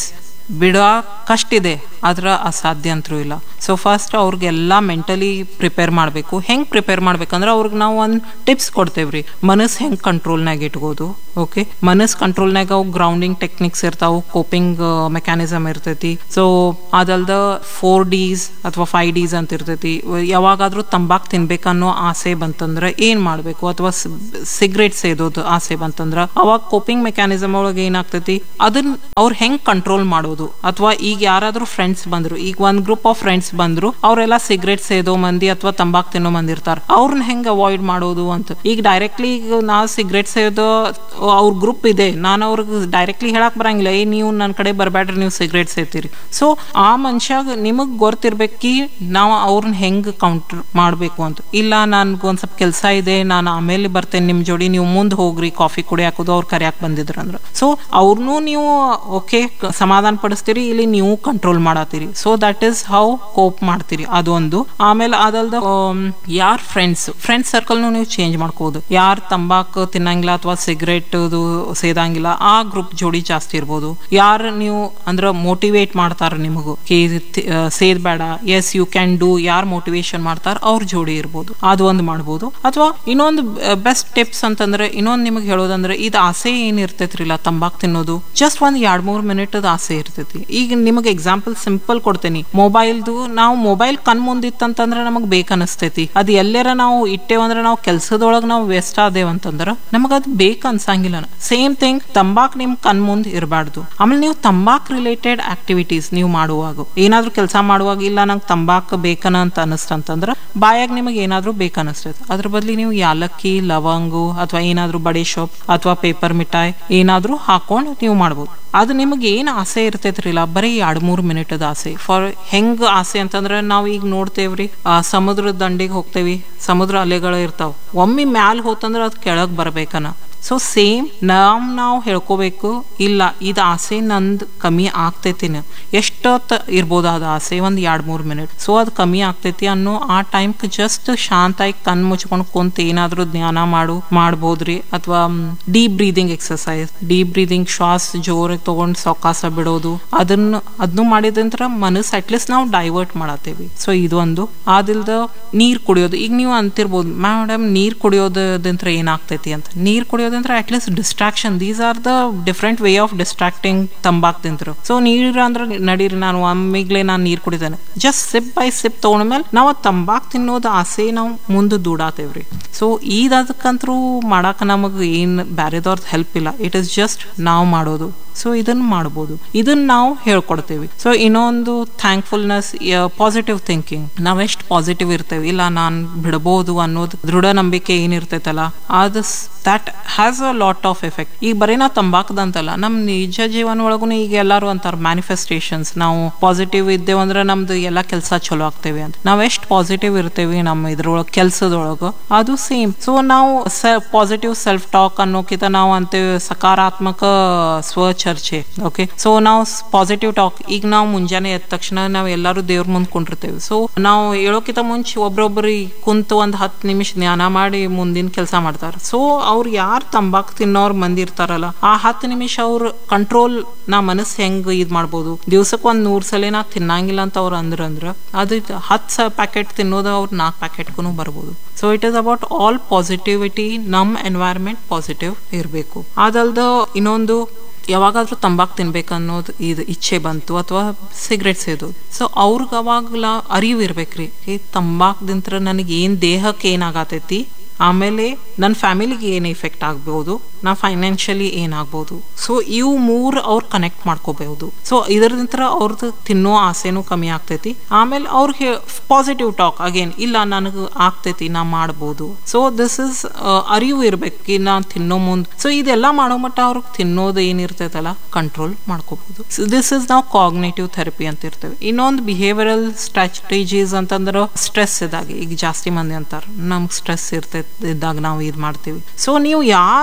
ಬಿಡೋ ಕಷ್ಟ ಇದೆ ಆದ್ರೆ ಅಸಾಧ್ಯ ಅಂತೂ ಇಲ್ಲ ಸೊ ಫಸ್ಟ್ ಅವ್ರಿಗೆಲ್ಲ ಮೆಂಟಲಿ ಪ್ರಿಪೇರ್ ಮಾಡಬೇಕು ಹೆಂಗೆ ಪ್ರಿಪೇರ್ ಮಾಡ್ಬೇಕಂದ್ರೆ ಅವ್ರಿಗೆ ನಾವು ಒಂದು ಟಿಪ್ಸ್ ಕೊಡ್ತೇವ್ರಿ ಮನಸ್ಸು ಹೆಂಗೆ ಕಂಟ್ರೋಲ್ನಾಗ ಇಟ್ಕೋದು ಓಕೆ ಮನಸ್ಸು ಕಂಟ್ರೋಲ್ನಾಗ ಅವು ಗ್ರೌಂಡಿಂಗ್ ಟೆಕ್ನಿಕ್ಸ್ ಇರ್ತಾವು ಕೋಪಿಂಗ್ ಮೆಕ್ಯಾನಿಸಮ್ ಇರ್ತೈತಿ ಸೊ ಅದಲ್ದ ಫೋರ್ ಡೀಸ್ ಅಥವಾ ಫೈವ್ ಡೀಸ್ ಅಂತ ಇರ್ತೈತಿ ಯಾವಾಗಾದ್ರೂ ತಂಬಾಕ್ ತಿನ್ಬೇಕನ್ನೋ ಆಸೆ ಬಂತಂದ್ರೆ ಏನ್ ಮಾಡ್ಬೇಕು ಅಥವಾ ಸಿಗರೇಟ್ ಸೇದೋದು ಆಸೆ ಬಂತಂದ್ರ ಅವಾಗ ಕೋಪಿಂಗ್ ಮೆಕ್ಯಾನಿಸಮ್ ಒಳಗೆ ಏನಾಗ್ತೈತಿ ಅದನ್ನ ಅವ್ರು ಹೆಂಗ್ ಕಂಟ್ರೋಲ್ ಮಾಡೋದು ಅಥವಾ ಈಗ ಯಾರಾದ್ರೂ ಫ್ರೆಂಡ್ಸ್ ಬಂದ್ರು ಈಗ ಒಂದ್ ಗ್ರೂಪ್ ಆಫ್ ಫ್ರೆಂಡ್ಸ್ ಬಂದ್ರು ಅವರೆಲ್ಲ ಸಿಗರೇಟ್ ಸೇದೋ ಮಂದಿ ಅಥವಾ ತಂಬಾಕ್ ತಿನ್ನೋ ಮಂದಿ ಇರ್ತಾರ ಅವ್ರನ್ನ ಹೆಂಗ್ ಅವಾಯ್ಡ್ ಮಾಡೋದು ಅಂತ ಈಗ ಡೈರೆಕ್ಟ್ಲಿ ಈಗ ನಾ ಸಿಗರೇಟ್ ಸೇದೋ ಅವ್ರ ಗ್ರೂಪ್ ಇದೆ ನಾನು ಅವ್ರಿಗೆ ಡೈರೆಕ್ಟ್ಲಿ ಹೇಳಕ್ ಬರಂಗಿಲ್ಲ ಏ ನೀವು ನನ್ನ ಕಡೆ ಬರಬೇಡ್ರಿ ನೀವು ಸಿಗರೇಟ್ ಸೇತೀರಿ ಸೊ ಆ ಮನುಷ್ಯಾಗ ನಿಮಗ್ ಗೊತ್ತಿರ್ಬೇಕಿ ನಾವು ಅವ್ರನ್ನ ಹೆಂಗ್ ಕೌಂಟರ್ ಮಾಡ್ಬೇಕು ಅಂತ ಇಲ್ಲ ನನ್ಗೆ ಒಂದ್ ಸ್ವಲ್ಪ ಕೆಲಸ ಇದೆ ನಾನು ಆಮೇಲೆ ಬರ್ತೇನೆ ನಿಮ್ ಜೋಡಿ ನೀವು ಮುಂದೆ ಹೋಗ್ರಿ ಕಾಫಿ ಕುಡಿ ಹಾಕೋದು ಅವ್ರು ಕರಿಯಾಕ್ ಬಂದಿದ್ರು ಅಂದ್ರ ಸೊ ಅವ್ರನ್ನೂ ನೀವು ಓಕೆ ಸಮಾಧಾನ ಪಡಿಸ್ತೀರಿ ಇಲ್ಲಿ ನೀವು ಕಂಟ್ರೋಲ್ ಮಾಡತ್ತೀರಿ so that is how cope ಮಾಡ್ತೀರಿ ಅದೊಂದು ಆಮೇಲೆ ಅದಲ್ದ ಯಾರ್ ಫ್ರೆಂಡ್ಸ್ ಫ್ರೆಂಡ್ಸ್ ಸರ್ಕಲ್ನು ನೀವು ಚೇಂಜ್ ಮಾಡ್ಕೋದು ಯಾರ್ ತಂಬಾಕು ತಿನ್ನಂಗಿಲ್ಲ ಅಥವಾ ಸಿಗರೇಟ್ ಸೇದಂಗಿಲ್ಲ ಆ ಗ್ರೂಪ್ ಜೋಡಿ ಜಾಸ್ತಿ ಇರ್ಬೋದು ಯಾರು ನೀವು ಅಂದ್ರ ಮೋಟಿವೇಟ್ ಮಾಡ್ತಾರ ನಿಮಗೂ ಕೇ ಸೇದ್ ಬೇಡ ಎಸ್ ಯು ಕ್ಯಾನ್ ಡೂ ಯಾರು ಮೋಟಿವೇಶನ್ ಮಾಡ್ತಾರ ಅವ್ರ ಜೋಡಿ ಇರ್ಬೋದು ಅದು ಒಂದು ಮಾಡ್ಬೋದು ಅಥವಾ ಇನ್ನೊಂದು ಬೆಸ್ಟ್ ಟಿಪ್ಸ್ ಅಂತಂದ್ರೆ ಇನ್ನೊಂದು ನಿಮಗೆ ಹೇಳೋದಂದ್ರೆ ಇದು ಆಸೆ ಏನ್ ಇರ್ತೈತ್ರಿಲ್ಲ ತಂಬಾಕ್ ತಿನ್ನೋದು ಜಸ್ಟ್ ಒಂದ್ ಎರಡ್ ಮೂರ್ ಮಿನಿಟ್ ಆಸೆ ಇರ್ತೈತಿ ಈಗ ನಿಮಗೆ ಎಕ್ಸಾಂಪಲ್ ಸಿಂಪಲ್ ಕೊಡ್ತೇನೆ ಮೊಬೈಲ್ದು ನಾವು ಮೊಬೈಲ್ ಕಣ್ ಮುಂದಿತ್ತಂತಂದ್ರೆ ನಮಗ್ ಬೇಕನ್ನಿಸ್ತೈತಿ ಅದು ಎಲ್ಲರ ನಾವು ಇಟ್ಟೇವಂದ್ರೆ ನಾವು ಕೆಲ್ಸದೊಳಗೆ ನಾವು ವೆಸ್ಟ್ ಆದೇವಂತಂದ್ರ ನಮಗ ಅದು ಬೇಕು ಅನ್ಸಂಗಿಲ್ಲ ಸೇಮ್ ಥಿಂಗ್ ತಂಬಾಕ್ ನಿಮ್ ಕಣ್ ಮುಂದ್ ಇರಬಾರ್ದು ಆಮೇಲೆ ನೀವು ತಂಬಾಕ್ ರಿಲೇಟೆಡ್ ಆಕ್ಟಿವಿಟೀಸ್ ನೀವು ಮಾಡುವಾಗ ಏನಾದ್ರೂ ಕೆಲಸ ಮಾಡುವಾಗ ಇಲ್ಲ ನಂಗೆ ತಂಬಾಕ್ ಬೇಕನ ಅಂತ ಅನಿಸ್ತಂತಂದ್ರ ಬಾಯಾಗ ನಿಮಗೆ ಏನಾದ್ರೂ ಬೇಕನ್ನಿಸ್ತೈತೆ ಅದ್ರ ಬದ್ಲಿ ನೀವು ಯಾಲಕ್ಕಿ ಲವಂಗು ಅಥವಾ ಏನಾದ್ರೂ ಬಡೆ ಶಾಪ್ ಅಥವಾ ಪೇಪರ್ ಮಿಠಾಯಿ ಏನಾದ್ರೂ ಹಾಕೊಂಡು ನೀವು ಮಾಡ್ಬೋದು ಅದು ನಿಮಗೆ ಏನು ಆಸೆ ಇರ್ತೈತ್ರಿಲ್ಲ ಬರೀ ಎರಡ್ ಮೂರ್ ಮಿನಿಟದ ಆಸೆ ಫಾರ್ ಹೆಂಗ್ ಆಸೆ ಅಂತಂದ್ರೆ ನಾವು ಈಗ ನೋಡ್ತೇವ್ರಿ ಆ ಸಮುದ್ರದ ದಂಡಿಗೆ ಹೋಗ್ತೇವಿ ಸಮುದ್ರ ಅಲೆಗಳು ಇರ್ತಾವ ಒಮ್ಮೆ ಮ್ಯಾಲ್ ಹೋತಂದ್ರ ಅದ್ ಕೆಳಗ್ ಬರ್ಬೇಕನ ಸೊ ಸೇಮ್ ನಮ್ ನಾವು ಹೇಳ್ಕೋಬೇಕು ಇಲ್ಲ ಇದು ಆಸೆ ನಂದು ಕಮ್ಮಿ ಆಗ್ತೈತಿನ ಎಷ್ಟೊತ್ತ ಇರ್ಬೋದು ಅದು ಆಸೆ ಒಂದ್ ಎರಡ್ ಮೂರ್ ಮಿನಿಟ್ ಸೊ ಅದು ಕಮ್ಮಿ ಆಗ್ತೈತಿ ಅನ್ನೋ ಆ ಟೈಮ್ ಜಸ್ಟ್ ಶಾಂತಾಗಿ ಕಣ್ ಮುಚ್ಕೊಂಡು ಕುಂತ ಏನಾದ್ರೂ ಜ್ಞಾನ ಮಾಡು ಮಾಡ್ಬೋದ್ರಿ ಅಥವಾ deep breathing exercise deep breathing ಶ್ವಾಸ ಜೋರಾಗಿ ತಗೊಂಡ್ ಸಾವಕಾಸ ಬಿಡೋದು ಅದನ್ನ ಅದನ್ನು ಮಾಡಿದಂತ್ರ ಮನಸ್ಸು ಅಟ್ಲೀಸ್ಟ್ ನಾವು ಡೈವರ್ಟ್ ಮಾಡತ್ತೇವಿ ಸೊ ಇದೊಂದು ಆದಿಲ್ದ ನೀರ್ ಕುಡಿಯೋದು ಈಗ ನೀವು ಅಂತಿರ್ಬೋದು ಮೇಡಮ್ ನೀರ್ ಕುಡಿಯೋದಂತ್ರ ಏನಾಗ್ತೈತಿ ಅಂತ ನೀರ್ ಕುಡಿಯೋದಂದ್ರೆ at least distraction these are the different way of distracting ತಂಬಾಕ್ದಿಂತ್ರ ಸೊ ನೀರ್ ಅಂದ್ರೆ ನಡೀರಿ ನಾನು ಒಮ್ಮಿಗ್ಲೇ ನಾನು ನೀರ್ ಕುಡಿತೇನೆ ಜಸ್ಟ್ ಸಿಪ್ ಬೈ ಸಿಪ್ ತಗೊಂಡ್ಮೇಲೆ ನಾವು ತಂಬಾಕ್ ತಿನ್ನೋದು ಆಸೆ ನಾವು ಮುಂದೆ ದೂಡಾತೇವ್ರಿ ಸೊ ಇದಕ್ಕಂತರೂ ಮಾಡಾಕ ನಮಗ್ ಏನ್ ಬ್ಯಾರೆದವ್ರದ್ದು ಹೆಲ್ಪ್ ಇಲ್ಲ ಇಟ್ ಇಸ್ ಜಸ್ಟ್ ನಾವು ಮಾಡೋದು ಸೊ ಇದನ್ನ ಮಾಡ್ಬೋದು ಇದನ್ನ ನಾವು ಹೇಳ್ಕೊಡ್ತೇವೆ ಸೊ ಇನ್ನೊಂದು ಥ್ಯಾಂಕ್ಫುಲ್ನೆಸ್ ಪಾಸಿಟಿವ್ ಥಿಂಕಿಂಗ್ ನಾವೆಷ್ಟು ಪಾಸಿಟಿವ್ ಇರ್ತೇವೆ ಇಲ್ಲ ನಾನು ಬಿಡಬಹುದು ಅನ್ನೋದು ದೃಢ ನಂಬಿಕೆ ಏನಿರ್ತೈತಲ್ಲ ಅದು that has a lot of effect ಈಗ ಬರೀ ನಾವು ತಂಬಾಕದಂತಲ್ಲ ನಮ್ಮ ನಿಜ ಜೀವನ ಒಳಗೂ ಈಗ ಎಲ್ಲರೂ ಅಂತಾರೆ ಮ್ಯಾನಿಫೆಸ್ಟೇಷನ್ಸ್ ನಾವು ಪಾಸಿಟಿವ್ ಇದ್ದೇವೆ ಅಂದ್ರೆ ನಮ್ದು ಎಲ್ಲ ಕೆಲಸ ಚಲೋ ಆಗ್ತೇವೆ ಅಂತ ನಾವ್ ಎಷ್ಟು ಪಾಸಿಟಿವ್ ಇರ್ತೇವೆ ನಮ್ಮ ಇದ್ರೊಳಗೆ ಕೆಲಸದೊಳಗ ಅದು ಸೇಮ್ ಸೊ ನಾವು ಪಾಸಿಟಿವ್ ಸೆಲ್ಫ್ ಟಾಕ್ ಅನ್ನೋಕ್ಕಿಂತ ನಾವು ಅಂತೇವೆ ಸಕಾರಾತ್ಮಕ ಸ್ವಚರ್ಚೆ ಓಕೆ ಸೊ ನಾವು ಪಾಸಿಟಿವ್ ಟಾಕ್ ಈಗ ನಾವು ಮುಂಜಾನೆ ಎದ್ದ ತಕ್ಷಣ ನಾವು ಎಲ್ಲರೂ ದೇವ್ರ ಮುಂದೆ ಕುಂಡಿರ್ತೇವೆ ಸೊ ನಾವು ಹೇಳೋಕ್ಕಿಂತ ಮುಂಚೆ ಒಬ್ರೊಬ್ರಿ ಕುಂತು ಒಂದ್ ಹತ್ತು ನಿಮಿಷ ಜ್ಞಾನ ಮಾಡಿ ಮುಂದಿನ ಕೆಲಸ ಮಾಡ್ತಾರೆ ಸೊ ಅವ್ರು ಯಾರು ತಂಬಾಕು ತಿನ್ನೋರ್ ಮಂದಿ ಇರ್ತಾರಲ್ಲ ಆ ಹತ್ತು ನಿಮಿಷ ಅವ್ರ ಕಂಟ್ರೋಲ್ ನಾ ಮನಸ್ಸು ಹೆಂಗ್ ಇದ್ ಮಾಡ್ಬೋದು ದಿವ್ಸಕ್ಕೆ ಒಂದ್ ನೂರ್ ಸಲ ನಾ ತಿನ್ನಂಗಿಲ್ಲ ಅಂತ ಅವ್ರು ಅಂದ್ರ ಅಂದ್ರ ಅದು ಹತ್ತು ಪ್ಯಾಕೆಟ್ ತಿನ್ನೋದು ಅವ್ರು ನಾಲ್ಕು ಪ್ಯಾಕೆಟ್ಗೂ ಬರ್ಬೋದು so it is about all positivity ನಮ್ಮ ಎನ್ವೈರ್ಮೆಂಟ್ ಪಾಸಿಟಿವ್ ಇರಬೇಕು ಅದಲ್ದ ಇನ್ನೊಂದು ಯಾವಾಗಾದ್ರೂ ತಂಬಾಕು ತಿನ್ಬೇಕನ್ನೋದು ಇದು ಇಚ್ಛೆ ಬಂತು ಅಥವಾ ಸಿಗರೇಟ್ ಸೇದೋದು ಸೊ ಅವ್ರಿಗೆ ಅವಾಗಲ ಅರಿವು ಇರ್ಬೇಕ್ರಿ ಈ ತಂಬಾಕ್ದಿಂತ್ರ ನನಗೆ ಏನ್ ದೇಹಕ್ಕೆ ಏನಾಗತೈತಿ ಆಮೇಲೆ ನನ್ನ ಫ್ಯಾಮಿಲಿಗೆ ಏನು ಎಫೆಕ್ಟ್ ಆಗ್ಬೋದು ನಾ ಫೈನಾನ್ಷಿಯಲಿ ಏನಾಗ್ಬೋದು ಸೊ ಇವು ಮೂರು ಅವ್ರು ಕನೆಕ್ಟ್ ಮಾಡ್ಕೋಬಹುದು ಸೊ ಇದರಿಂದ ಅವ್ರದ್ದು ತಿನ್ನೋ ಆಸೆನೂ ಕಮ್ಮಿ ಆಗ್ತೈತಿ ಆಮೇಲೆ ಅವ್ರಿಗೆ ಪಾಸಿಟಿವ್ ಟಾಕ್ ಅಗೇನ್ ಇಲ್ಲ ನನಗೆ ಆಗ್ತೈತಿ ನಾ ಮಾಡ್ಬೋದು ಸೊ ದಿಸ್ ಇಸ್ ಅರಿವು ಇರ್ಬೇಕು ನಾ ತಿನ್ನೋ ಮುಂದೆ ಸೊ ಇದೆಲ್ಲ ಮಾಡೋ ಮಟ್ಟ ಅವ್ರಿಗೆ ತಿನ್ನೋದು ಏನಿರ್ತೈತಲ್ಲ ಕಂಟ್ರೋಲ್ ಮಾಡ್ಕೋಬಹುದು ದಿಸ್ ಇಸ್ ನಾವು ಕಾಗ್ನೇಟಿವ್ ಥೆರಪಿ ಅಂತ ಇರ್ತೇವೆ ಇನ್ನೊಂದು ಬಿಹೇವಿಯರಲ್ ಸ್ಟ್ರಾಟಜೀಸ್ ಅಂತಂದ್ರೆ ಸ್ಟ್ರೆಸ್ ಇದಾಗ ಈಗ ಜಾಸ್ತಿ ಮಂದಿ ಅಂತಾರೆ ನಮ್ಗೆ ಸ್ಟ್ರೆಸ್ ಇರ್ತೈತಿ ಇದ್ದಾಗ ನಾವು ಇದು ಮಾಡ್ತೀವಿ ಸೊ ನೀವು ಯಾವ ಸಿಚುವೇಶನ್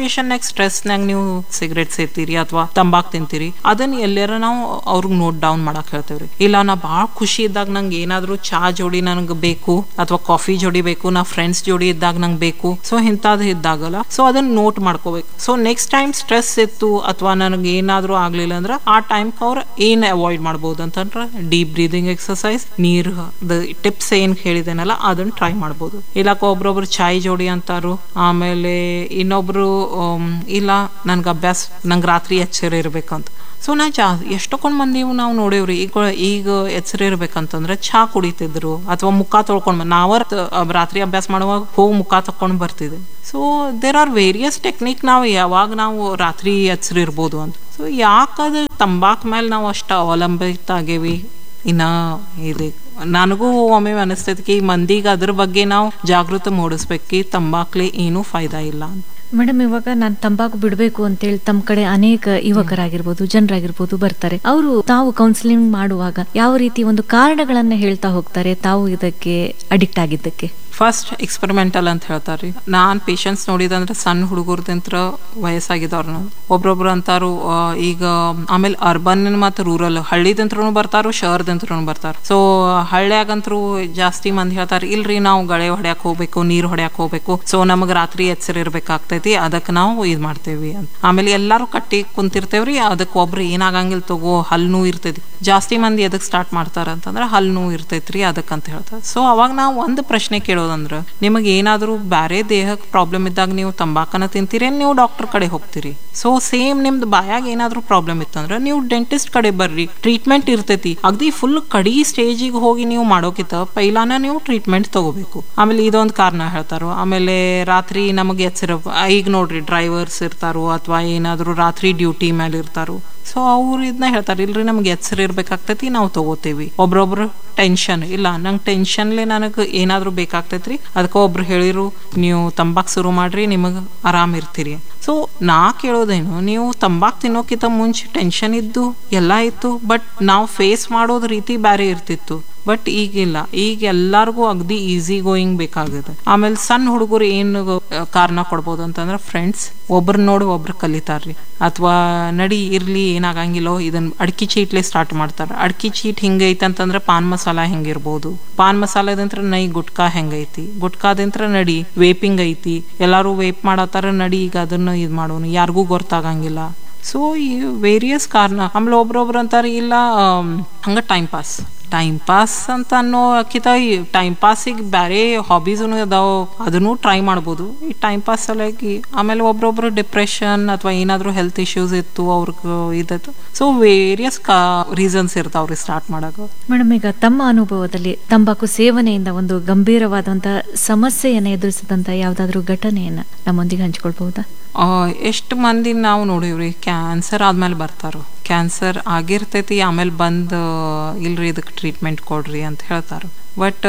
ಸಿಚುವೇಶನ್ನಾಗ ಸ್ಟ್ರೆಸ್ನಾಗ ನೀವು ಸಿಗರೇಟ್ ಸೇರ್ತೀರಿ ಅಥವಾ ತಂಬಾಕ್ ತಿಂತೀರಿ ಅದನ್ನ ಎಲ್ಲಾರ ನಾವು ಅವ್ರಿಗೆ ನೋಟ್ ಡೌನ್ ಮಾಡಕ್ ಹೇಳ್ತೇವ್ರಿ ಇಲ್ಲ ನಾ ಭಾಳ ಖುಷಿ ಇದ್ದಾಗ ನಂಗೆ ಏನಾದ್ರೂ ಚಾ ಜೋಡಿ ನನಗೆ ಬೇಕು ಅಥವಾ ಕಾಫಿ ಜೋಡಿ ಬೇಕು ನಾ ಫ್ರೆಂಡ್ಸ್ ಜೋಡಿ ಇದ್ದಾಗ ನಂಗೆ ಬೇಕು ಸೊ ಇಂಥದ್ದು ಇದ್ದಾಗಲ್ಲ ಸೊ ಅದನ್ನ ನೋಟ್ ಮಾಡ್ಕೋಬೇಕು ಸೊ ನೆಕ್ಸ್ಟ್ ಟೈಮ್ ಸ್ಟ್ರೆಸ್ ಇತ್ತು ಅಥವಾ ನನಗೆ ಏನಾದ್ರೂ ಆಗ್ಲಿಲ್ಲ ಅಂದ್ರೆ ಆ ಟೈಮ್ ಅವ್ರು ಏನ್ ಅವಾಯ್ಡ್ ಮಾಡ್ಬೋದು ಅಂತಂದ್ರೆ ಡೀಪ್ ಬ್ರೀದಿಂಗ್ ಎಕ್ಸರ್ಸೈಸ್ ನೀರು ಟಿಪ್ಸ್ ಏನ್ ಹೇಳಿದೇನಲ್ಲ ಅದನ್ನ ಟ್ರೈ ಮಾಡ್ಬೋದು ಇಲ್ಲಕ ಒಬ್ರೊಬ್ರು ಚಾಯ್ ಜೋಡಿ ಅಂತಾರು ಆಮೇಲೆ ಇನ್ನೊಬ್ರು ಆಮ್, ಇಲ್ಲ ನನ್ಗೆ ಅಭ್ಯಾಸ ನಂಗೆ ರಾತ್ರಿ ಎಚ್ಚರ ಇರ್ಬೇಕಂತ ಸೊ ನಾ ಚಾ ಎಷ್ಟೊಂದು ಮಂದಿ ನಾವು ನೋಡೇವ್ರಿ ಈಗ ಈಗ ಎಚ್ಚರ ಇರ್ಬೇಕಂತಂದ್ರೆ ಚಾ ಕುಡಿತಿದ್ರು ಅಥವಾ ಮುಖ ತೊಳ್ಕೊಂಡ್ ನಾವ ರಾತ್ರಿ ಅಭ್ಯಾಸ ಮಾಡುವಾಗ ಹೋಗಿ ಮುಖ ತಕೊಂಡ್ ಬರ್ತಿದ್ವಿ so there are various technique ನಾವು ಯಾವಾಗ ನಾವು ರಾತ್ರಿ ಎಚ್ಚರ ಇರ್ಬೋದು ಅಂತ ಸೊ ಯಾಕದು ತಂಬಾಕ್ ಮೇಲೆ ನಾವು ಅಷ್ಟು ಅವಲಂಬಿತ ಆಗೇವಿ ಇನ್ನ ಇದೆ ನನಗೂ ಒಮ್ಮೆ ಅನಿಸ್ತೈತಿ ಈ ಮಂದಿಗೆ ಅದ್ರ ಬಗ್ಗೆ ನಾವು ಜಾಗೃತಿ ಮೂಡಿಸ್ಬೇಕು ಈ ತಂಬಾಕ್ಲಿ ಏನೂ ಫಾಯ್ದಾ ಇಲ್ಲ ಅಂತ ಮೇಡಮ್ ಇವಾಗ ನಾನು ತಂಬಾಕು ಬಿಡಬೇಕು ಅಂತೇಳಿ ತಮ್ಮ ಕಡೆ ಅನೇಕ ಯುವಕರಾಗಿರ್ಬೋದು ಜನರಾಗಿರ್ಬೋದು ಬರ್ತಾರೆ ಅವರು ತಾವು ಕೌನ್ಸಿಲಿಂಗ್ ಮಾಡುವಾಗ ಯಾವ ರೀತಿ ಒಂದು ಕಾರಣಗಳನ್ನ ಹೇಳ್ತಾ ಹೋಗ್ತಾರೆ ತಾವು ಇದಕ್ಕೆ ಅಡಿಕ್ಟ್ ಆಗಿದ್ದಕ್ಕೆ ಫಸ್ಟ್ ಎಕ್ಸ್ಪೆರಿಮೆಂಟಲ್ ಅಂತ ಹೇಳ್ತಾರ್ರಿ ನಾನ್ ಪೇಷಂಟ್ಸ್ ನೋಡಿದಂದ್ರೆ ಸಣ್ಣ ಹುಡುಗರ್ದಿಂತ್ರ ವಯಸ್ಸಾಗಿದವ್ರನ್ನ ಒಬ್ರೊಬ್ರು ಅಂತಾರು ಆ, ಈಗ ಆಮೇಲೆ ಅರ್ಬನ್ ಮತ್ತು ರೂರಲ್ ಹಳ್ಳಿದಂತ್ರನು ಬರ್ತಾರು ಶಹರದಂತ್ರನು ಬರ್ತಾರ ಸೊ ಹಳ್ಳ್ಯಾಗಂತ್ರು ಜಾಸ್ತಿ ಮಂದಿ ಹೇಳ್ತಾರ ಇಲ್ರಿ ನಾವು ಗಳೆ ಹೊಡ್ಯಾಕ್ ಹೋಗ್ಬೇಕು ನೀರ್ ಹೊಡ್ಯಾಕ್ ಹೋಗ್ಬೇಕು ಸೊ ನಮಗ್ ರಾತ್ರಿ ಎಚ್ಚರ ಇರ್ಬೇಕಾಗ್ತೈತಿ ಅದಕ್ಕೆ ನಾವು ಇದ್ ಮಾಡ್ತೇವಿ ಅಂತ ಆಮೇಲೆ ಎಲ್ಲಾರು ಕಟ್ಟಿ ಕುಂತಿರ್ತೇವ್ರಿ ಅದಕ್ಕೆ ಒಬ್ರು ಏನಾಗಂಗಿಲ್ಲ ತಗೋ ಹಲ್ ನೋವು ಇರ್ತೈತಿ ಜಾಸ್ತಿ ಮಂದಿ ಎದಕ್ ಸ್ಟಾರ್ಟ್ ಮಾಡ್ತಾರ ಅಂತಂದ್ರೆ ಹಲ್ ನೋವು ಇರ್ತೈತ್ರಿ ಅದಕ್ಕಂತ ಹೇಳ್ತಾರೆ ಸೊ ಅವಾಗ ನಾವು ಒಂದು ಪ್ರಶ್ನೆ ಕೇಳೋದಂದ್ರ ನಿಮಗೆ ಏನಾದರೂ ಬ್ಯಾರೆ ದೇಹಕ್ಕೆ ಪ್ರಾಬ್ಲಮ್ ಇದ್ದಾಗ ನೀವು ತಂಬಾಕನ ತಿಂತೀರಿ ನೀವು ಡಾಕ್ಟರ್ ಕಡೆ ಹೋಗ್ತೀರಿ ಸೊ ಸೇಮ್ ನಿಮ್ದು ಬಾಯಾಗ ಏನಾದರೂ ಪ್ರಾಬ್ಲಮ್ ಇತ್ತಂದ್ರ ನೀವು ಡೆಂಟಿಸ್ಟ್ ಕಡೆ ಬರ್ರಿ ಟ್ರೀಟ್ಮೆಂಟ್ ಇರ್ತೈತಿ ಅಗದಿ ಫುಲ್ ಕಡಿ ಸ್ಟೇಜಿಗೆ ಹೋಗಿ ನೀವು ಮಾಡೋಕಿತ ಪೈಲಾನ ನೀವು ಟ್ರೀಟ್ಮೆಂಟ್ ತಗೋಬೇಕು ಆಮೇಲೆ ಇದೊಂದು ಕಾರಣ ಹೇಳ್ತಾರೋ ಆಮೇಲೆ ರಾತ್ರಿ ನಮಗೆ ಎಚ್ಚರ ಈಗ ನೋಡ್ರಿ ಡ್ರೈವರ್ಸ್ ಇರ್ತಾರೋ ಅಥವಾ ಏನಾದರೂ ರಾತ್ರಿ ಡ್ಯೂಟಿ ಮೇಲೆ ಇರ್ತಾರೋ ಸೊ ಅವ್ರು ಇದನ್ನ ಹೇಳ್ತಾರೆ ಇಲ್ರಿ ನಮ್ಗೆ ಎಚ್ಚರ ಇರ್ಬೇಕಾಗ್ತೈತಿ ನಾವು ತಗೋತೇವಿ ಒಬ್ರೊಬ್ರು ಟೆನ್ಷನ್ ಇಲ್ಲ ನಂಗೆ ಟೆನ್ಷನ್ಲೆ ನನಗೆ ಏನಾದರೂ ಬೇಕಾಗ್ತೈತ್ರಿ ಅದಕ್ಕೆ ಒಬ್ರು ಹೇಳಿರು ನೀವು ತಂಬಾಕ್ ಶುರು ಮಾಡ್ರಿ ನಿಮಗೆ ಆರಾಮ್ ಇರ್ತೀರಿ ಸೊ ನಾ ಕೇಳೋದೇನು ನೀವು ತಂಬಾಕ್ ತಿನ್ನೋಕ್ಕಿಂತ ಮುಂಚೆ ಟೆನ್ಷನ್ ಇದ್ದು ಎಲ್ಲ ಇತ್ತು ಬಟ್ ನಾವು ಫೇಸ್ ಮಾಡೋದ್ ರೀತಿ ಬ್ಯಾರೆ ಇರ್ತಿತ್ತು ಬಟ್ ಈಗಿಲ್ಲ ಈಗ ಎಲ್ಲಾರ್ಗೂ ಅಗ್ದಿ ಈಸಿ ಗೋಯಿಂಗ್ ಬೇಕಾಗಿದೆ ಆಮೇಲೆ ಸಣ್ಣ ಹುಡುಗರು ಏನು ಆ, ಕಾರಣ ಕೊಡ್ಬೋದು ಅಂತಂದ್ರೆ ಫ್ರೆಂಡ್ಸ್ ಒಬ್ರು ನೋಡಿ ಒಬ್ರು ಕಲಿತಾರ್ರಿ ಅಥವಾ ನಡಿ ಇರ್ಲಿ ಏನಾಗಂಗಿಲ್ಲೋ ಇದನ್ನ ಅಡ್ಕಿ ಚೀಟ್ಲೆ ಸ್ಟಾರ್ಟ್ ಮಾಡ್ತಾರೆ ಅಡ್ಕಿ ಚೀಟ್ ಹಿಂಗೈತೆ ಅಂತಂದ್ರೆ ಪಾನ್ ಮಸಾಲ ಹೆಂಗಿರ್ಬೋದು ಪಾನ್ ಮಸಾಲದಂತ್ರ ನೈ ಗುಟ್ಕಾ ಹೆಂಗೈತಿ ಗುಟ್ಕಾದಂತ್ರ ನಡಿ ವೇಪಿಂಗ್ ಐತಿ ಎಲ್ಲಾರು ವೇಪ್ ಮಾಡತ್ತಾರ ನಡಿ ಈಗ ಅದನ್ನ ಇದ್ ಮಾಡೋನು ಯಾರಿಗೂ ಗೊತ್ತಾಗಂಗಿಲ್ಲ ಸೊ ಈ ವೇರಿಯಸ್ ಕಾರಣ ಆಮೇಲೆ ಒಬ್ರೊಬ್ರು ಅಂತಾರೆ ಇಲ್ಲ ಆಮ್, ಹಂಗ ಟೈಮ್ ಪಾಸ್ ಟೈಮ್ ಪಾಸ್ ಅಂತ ಅನ್ನೋಕ್ಕಿಂತ ಈ ಟೈಮ್ ಪಾಸಿಗೆ ಬೇರೆ ಹಾಬೀಸೂ ಅದಾವ ಅದನ್ನು ಟ್ರೈ ಮಾಡ್ಬೋದು ಈ ಟೈಮ್ ಪಾಸ್ ಸಲುವಾಗಿ ಆಮೇಲೆ ಒಬ್ರೊಬ್ರು ಡಿಪ್ರೆಷನ್ ಅಥವಾ ಏನಾದರೂ ಹೆಲ್ತ್ ಇಶ್ಯೂಸ್ ಇತ್ತು ಅವ್ರಿಗೆ ಇದ್ದತ್ತು ಸೊ ವೇರಿಯಸ್ ಕಾ ರೀಸನ್ಸ್ ಇರ್ತಾವ್ರಿ ಸ್ಟಾರ್ಟ್ ಮಾಡಕ್ಕೆ ಮೇಡಮ್ ಈಗ ತಮ್ಮ ಅನುಭವದಲ್ಲಿ ತಂಬಾಕು ಸೇವನೆಯಿಂದ ಒಂದು ಗಂಭೀರವಾದಂತಹ ಸಮಸ್ಯೆಯನ್ನ ಎದುರಿಸಿದಂತ ಯಾವ್ದಾದ್ರು ಘಟನೆಯನ್ನ ನಮ್ಮೊಂದಿಗೆ ಹಂಚ್ಕೊಳ್ಬಹುದಾ ಎಷ್ಟು ಮಂದಿ ನಾವು ನೋಡೀವ್ರಿ ಕ್ಯಾನ್ಸರ್ ಆದ್ಮೇಲೆ ಬರ್ತಾರೋ ಕ್ಯಾನ್ಸರ್ ಆಗಿರ್ತೈತಿ ಆಮೇಲೆ ಬಂದು ಇಲ್ರಿ ಇದಕ್ಕೆ ಟ್ರೀಟ್ಮೆಂಟ್ ಕೊಡ್ರಿ ಅಂತ ಹೇಳ್ತಾರೆ ಬಟ್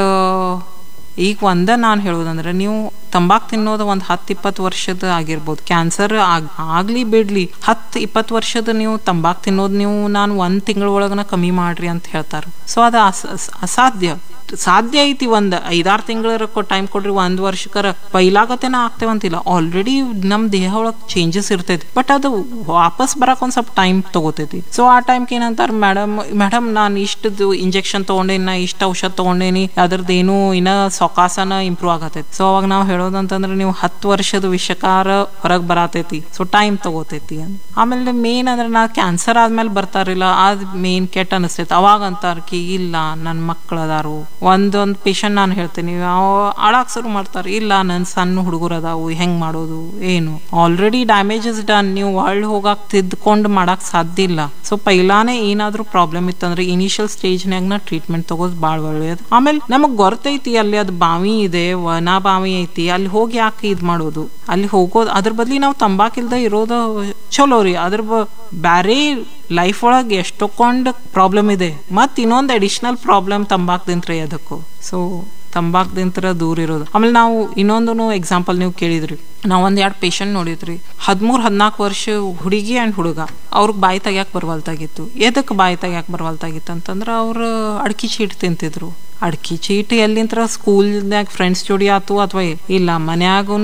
ಈಗ ಒಂದ ನಾನು ಹೇಳೋದಂದ್ರೆ ನೀವು ತಂಬಾಕ್ ತಿನ್ನೋದು ಒಂದು ಹತ್ತು ಇಪ್ಪತ್ತು ವರ್ಷದ ಆಗಿರ್ಬೋದು ಕ್ಯಾನ್ಸರ್ ಆಗ್ ಆಗ್ಲಿ ಬಿಡ್ಲಿ ಹತ್ತು ಇಪ್ಪತ್ತು ವರ್ಷದ ನೀವು ತಂಬಾಕ್ ತಿನ್ನೋದು ನೀವು ನಾನು ಒಂದು ತಿಂಗಳ ಒಳಗನ ಕಮ್ಮಿ ಮಾಡ್ರಿ ಅಂತ ಹೇಳ್ತಾರೆ ಸೊ ಅದು ಅಸ ಅಸ- ಅಸಾಧ್ಯ ಸಾಧ್ಯ ಐತಿ ಒಂದ್ ಐದಾರು ತಿಂಗಳ ಟೈಮ್ ಕೊಡ್ರಿ ಒಂದ್ ವರ್ಷಕ್ಕರ ಪೈಲಾಗತೆನ ಆಗ್ತೇವಂತಿಲ್ಲ ಆಲ್ರೆಡಿ ನಮ್ ದೇಹ ಒಳಗ್ ಚೇಂಜಸ್ ಇರ್ತೈತಿ ಬಟ್ ಅದು ವಾಪಸ್ ಬರಕ್ ಒಂದ್ ಸ್ವಲ್ಪ ಟೈಮ್ ತಗೋತೈತಿ ಸೊ ಆ ಟೈಮ್ಗೆ ಏನಂತಾರ ಮೇಡಮ್ ಮೇಡಮ್ ನಾನು ಇಷ್ಟದು ಇಂಜೆಕ್ಷನ್ ತಗೊಂಡೇನಿ ನಾ ಇಷ್ಟ ಔಷಧ ತಗೊಂಡೇನಿ ಅದ್ರದ್ದೇನು ಇನ್ನ ಸೊಕಾಸನ ಇಂಪ್ರೂವ್ ಆಗತೈತಿ ಸೊ ಅವಾಗ ನಾವು ಹೇಳೋದಂತಂದ್ರೆ ನೀವು ಹತ್ತು ವರ್ಷದ ವಿಷಕಾರ ಹೊರಗ್ ಬರತೈತಿ ಸೊ ಟೈಮ್ ತಗೋತೈತಿ ಅಂತ ಆಮೇಲೆ ಮೇನ್ ಅಂದ್ರೆ ನಾ ಕ್ಯಾನ್ಸರ್ ಆದ್ಮೇಲೆ ಬರ್ತಾರಿಲ್ಲ ಅದ್ ಮೇನ್ ಕೆಟ್ಟ ಅನಿಸ್ತೈತಿ ಅವಾಗ ಅಂತಾರ ಕಿ ಇಲ್ಲ ನನ್ನ ಮಕ್ಳು ಅದಾರು ಒಂದೊಂದು ಪೇಷಂಟ್ ನಾನು ಹೇಳ್ತೀನಿ ಅವ ಆಳಾಕ್ ಶುರು ಮಾಡ್ತಾರೆ ಇಲ್ಲ ನನ್ನ ಸಣ್ಣ ಹುಡುಗರು ಅದಾವು ಹೆಂಗ್ ಮಾಡೋದು ಏನು ಆಲ್ರೆಡಿ ಡ್ಯಾಮೇಜಸ್ ಡನ್ ನೀವು ಒಳ್ಳೆ ಹೋಗಾಕ್ ತಿದ್ಕೊಂಡು ಮಾಡಕ್ ಸಾಧ್ಯ ಇಲ್ಲ ಸೊ ಪೈಲಾನೇ ಏನಾದ್ರೂ ಪ್ರಾಬ್ಲಮ್ ಇತ್ತಂದ್ರೆ ಇನಿಷಿಯಲ್ ಸ್ಟೇಜ್ನಾಗ ನಾ ಟ್ರೀಟ್ಮೆಂಟ್ ತಗೋದು ಭಾಳ ಒಳ್ಳೇದು ಆಮೇಲೆ ನಮಗ್ ಗೊತ್ತೈತಿ ಅಲ್ಲಿ ಅದು ಬಾವಿ ಇದೆ ವನ ಬಾವಿ ಐತಿ ಅಲ್ಲಿ ಹೋಗಿ ಯಾಕೆ ಇದ್ ಮಾಡೋದು ಅಲ್ಲಿ ಹೋಗೋದು ಅದ್ರ ಬದ್ಲಿ ನಾವು ತಂಬಾಕಿಲ್ದ ಇರೋದು ಚಲೋ ರೀ ಅದ್ರ ಬ ಬ್ಯಾರೆ ಲೈಫ್ ಒಳಗೆ ಎಷ್ಟೊಂದು ಪ್ರಾಬ್ಲಮ್ ಇದೆ ಮತ್ ಇನ್ನೊಂದು ಅಡಿಷನಲ್ ಪ್ರಾಬ್ಲಮ್ ತಂಬಾಕ್ದಿಂತ್ರ ಅದಕ್ಕೂ ಸೊ ತಂಬಾಕ್ದಿಂತ್ರ ದೂರ ಇರೋದು ಆಮೇಲೆ ನಾವು ಇನ್ನೊಂದು ಎಕ್ಸಾಂಪಲ್ ನೀವು ಕೇಳಿದ್ರಿ ನಾವು ಒಂದ್ ಎರಡು ಪೇಷಂಟ್ ನೋಡಿದ್ರಿ ಹದಿಮೂರು ಹದಿನಾಲ್ಕು ವರ್ಷ ಹುಡುಗಿ ಅಂಡ್ ಹುಡುಗ ಅವ್ರಿಗೆ ಬಾಯಿ ತೆಗ್ಯಾಕ್ ಬರ್ವಲ್ತಾಗಿತ್ತು ಎದಕ್ಕೆ ಬಾಯಿ ತೆಗ್ಯಾಕ್ ಬರ್ವಲ್ತಾಗಿತ್ತು ಅಂತಂದ್ರೆ ಅವ್ರು ಅಡ್ಕಿ ಚೀಟ್ ತಿಂತಿದ್ರು ಅಡ್ಕಿ ಚೀಟಿ ಎಲ್ಲಿಂತ್ರ ಸ್ಕೂಲ್ನಾಗ ಫ್ರೆಂಡ್ಸ್ ಜೋಡಿ ಆತು ಅಥವಾ ಇಲ್ಲ ಮನ್ಯಾಗೂ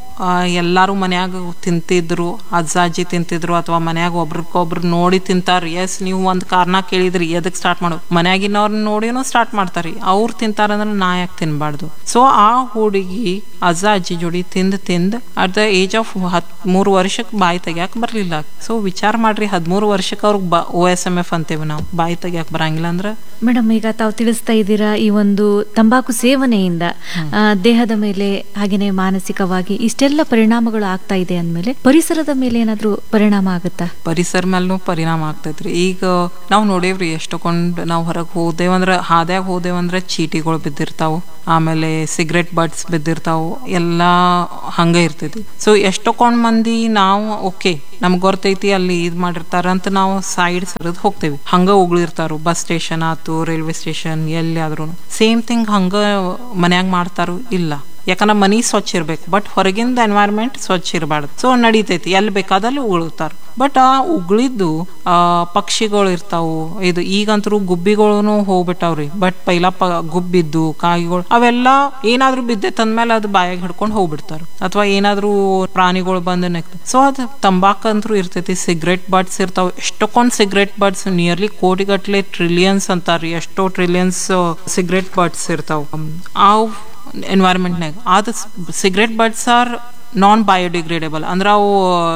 ಎಲ್ಲಾರು ಮನ್ಯಾಗ ತಿಂತಿದ್ರು ಅಜ್ಜ ಅಜ್ಜಿ ತಿಂತಿದ್ರು ಅಥವಾ ಮನ್ಯಾಗ ಒಬ್ರಿಗೊಬ್ರು ನೋಡಿ ತಿಂತಾರ ಎಸ್ ನೀವು ಒಂದ್ ಕಾರಣ ಕೇಳಿದ್ರಿ ಎದಕ್ ಸ್ಟಾರ್ಟ್ ಮಾಡೋ ಮನ್ಯಾಗಿನವ್ರನ್ನ ನೋಡಿನೂ ಸ್ಟಾರ್ಟ್ ಮಾಡ್ತಾರಿ ಅವ್ರು ತಿಂತಾರಂದ್ರೆ ನಾ ಯಾಕೆ ತಿನ್ಬಾರ್ದು ಸೊ ಆ ಹುಡುಗಿ ಅಜ್ಜ ಅಜ್ಜಿ ಜೋಡಿ ತಿಂದ್ ತಿಂದ್ ಅಟ್ ದ ಏಜ್ ಆಫ್ ಹತ್ ಮೂರು ವರ್ಷಕ್ಕೆ ಬಾಯಿ ತೆಗ್ಯಾಕ ಬರ್ಲಿಲ್ಲ ಸೊ ವಿಚಾರ ಮಾಡ್ರಿ ಹದಿಮೂರು ವರ್ಷಕ್ಕೆ ಅವ್ರಿಗೆ ಬ ಓ ಎಸ್ ಎಮ್ ಎಫ್ ಅಂತೇವೆ ನಾವು ಬಾಯಿ ತೆಗ್ಯಾಕ ಬರಂಗಿಲ್ಲ ಅಂದ್ರೆ ಮೇಡಮ್ ಈಗ ತಾವು ತಿಳಿಸ್ತಾ ಇದ್ದೀರಾ ಈ ಒಂದು ತಂಬಾಕು ಸೇವನೆಯಿಂದ ಆ, ದೇಹದ ಮೇಲೆ ಹಾಗೇನೆ ಮಾನಸಿಕವಾಗಿ ಇಷ್ಟೆಲ್ಲ ಪರಿಣಾಮಗಳು ಆಗ್ತಾ ಇದೆ ಅಂದ್ಮೇಲೆ ಪರಿಸರದ ಮೇಲೆ ಏನಾದ್ರೂ ಪರಿಣಾಮ ಆಗುತ್ತಾ ಪರಿಸರ ಮೇಲೂ ಪರಿಣಾಮ ಆಗ್ತೈತ್ರಿ ಈಗ ನಾವು ನೋಡೇವ್ರಿ ಎಷ್ಟೊಂದು ನಾವು ಹೊರಗೆ ಹೋದೇವಂದ್ರೆ ಹಾದ್ಯಾಗ ಹೋದೇವಂದ್ರೆ ಚೀಟಿಗಳು ಬಿದ್ದಿರ್ತಾವು ಆಮೇಲೆ ಸಿಗರೆಟ್ ಬಡ್ಸ್ ಬಿದ್ದಿರ್ತಾವು ಎಲ್ಲ ಹಂಗೆ ಇರ್ತೈತಿ ಸೊ ಎಷ್ಟೊಂದು ಮಂದಿ ನಾವು ಓಕೆ ನಮ್ಗೆ ಗೊತ್ತೈತಿ ಅಲ್ಲಿ ಇದು ಮಾಡಿರ್ತಾರ ಅಂತ ನಾವು ಸೈಡ್ ಸರಿದ್ ಹೋಗ್ತೇವಿ ಹಂಗ ಉಗುಳಿರ್ತಾರು ಬಸ್ ಸ್ಟೇಷನ್ ಆತು ರೈಲ್ವೆ ಸ್ಟೇಷನ್ ಎಲ್ಲಿ ಆದ್ರೂ ಸೇಮ್ ಥಿಂಗ್ ಹಂಗ ಮನ್ಯಾಗ ಮಾಡ್ತಾರು ಇಲ್ಲ ಯಾಕಂದ್ರೆ ಮನಿ ಸ್ವಚ್ಛ ಇರ್ಬೇಕು ಬಟ್ ಹೊರಗಿಂದ ಎನ್ವೈರ್ಮೆಂಟ್ ಸ್ವಚ್ಛ ಇರಬಾರ್ದು ಸೊ ನಡೀತೈತಿ ಎಲ್ಲಿ ಬೇಕಾದಲ್ಲಿ ಉಗುಳ್ತಾರ ಬಟ್ ಆ ಉಗುಳಿದ್ದು ಆ ಪಕ್ಷಿಗಳು ಇರ್ತಾವು ಇದು ಈಗಂತರೂ ಗುಬ್ಬಿಗಳು ಹೋಗ್ಬಿಟ್ಟಾವ್ರಿ ಬಟ್ ಪೈಲ ಪ ಗುಬ್ಬಿದ್ದು ಕಾಯಿಗಳು ಅವೆಲ್ಲ ಏನಾದ್ರೂ ಬಿದ್ದೈತೆ ಅಂದ್ಮೇಲೆ ಅದು ಬಾಯಾಗ ಹಿಡ್ಕೊಂಡು ಹೋಗ್ಬಿಡ್ತಾರ ಅಥವಾ ಏನಾದ್ರೂ ಪ್ರಾಣಿಗಳು ಬಂದು ನೆಕ್ ಸೊ ಅದು ತಂಬಾಕಂತ್ರು ಇರ್ತೈತಿ ಸಿಗರೆಟ್ ಬಡ್ಸ್ ಇರ್ತಾವ ಎಷ್ಟೊಂದು ಸಿಗರೆಟ್ ಬಡ್ಸ್ ನಿಯರ್ಲಿ ಕೋಟಿಗಟ್ಲೆ ಟ್ರಿಲಿಯನ್ಸ್ ಅಂತಾರ್ರಿ ಎಷ್ಟೋ ಟ್ರಿಲಿಯನ್ಸ್ ಸಿಗರೆಟ್ ಬಡ್ಸ್ ಇರ್ತಾವ ಅವು ಎನ್ವೈರ್ಮೆಂಟ್ನಾಗ ಅದು cigarette buds are non biodegradable ಅಂದ್ರೆ ಅವು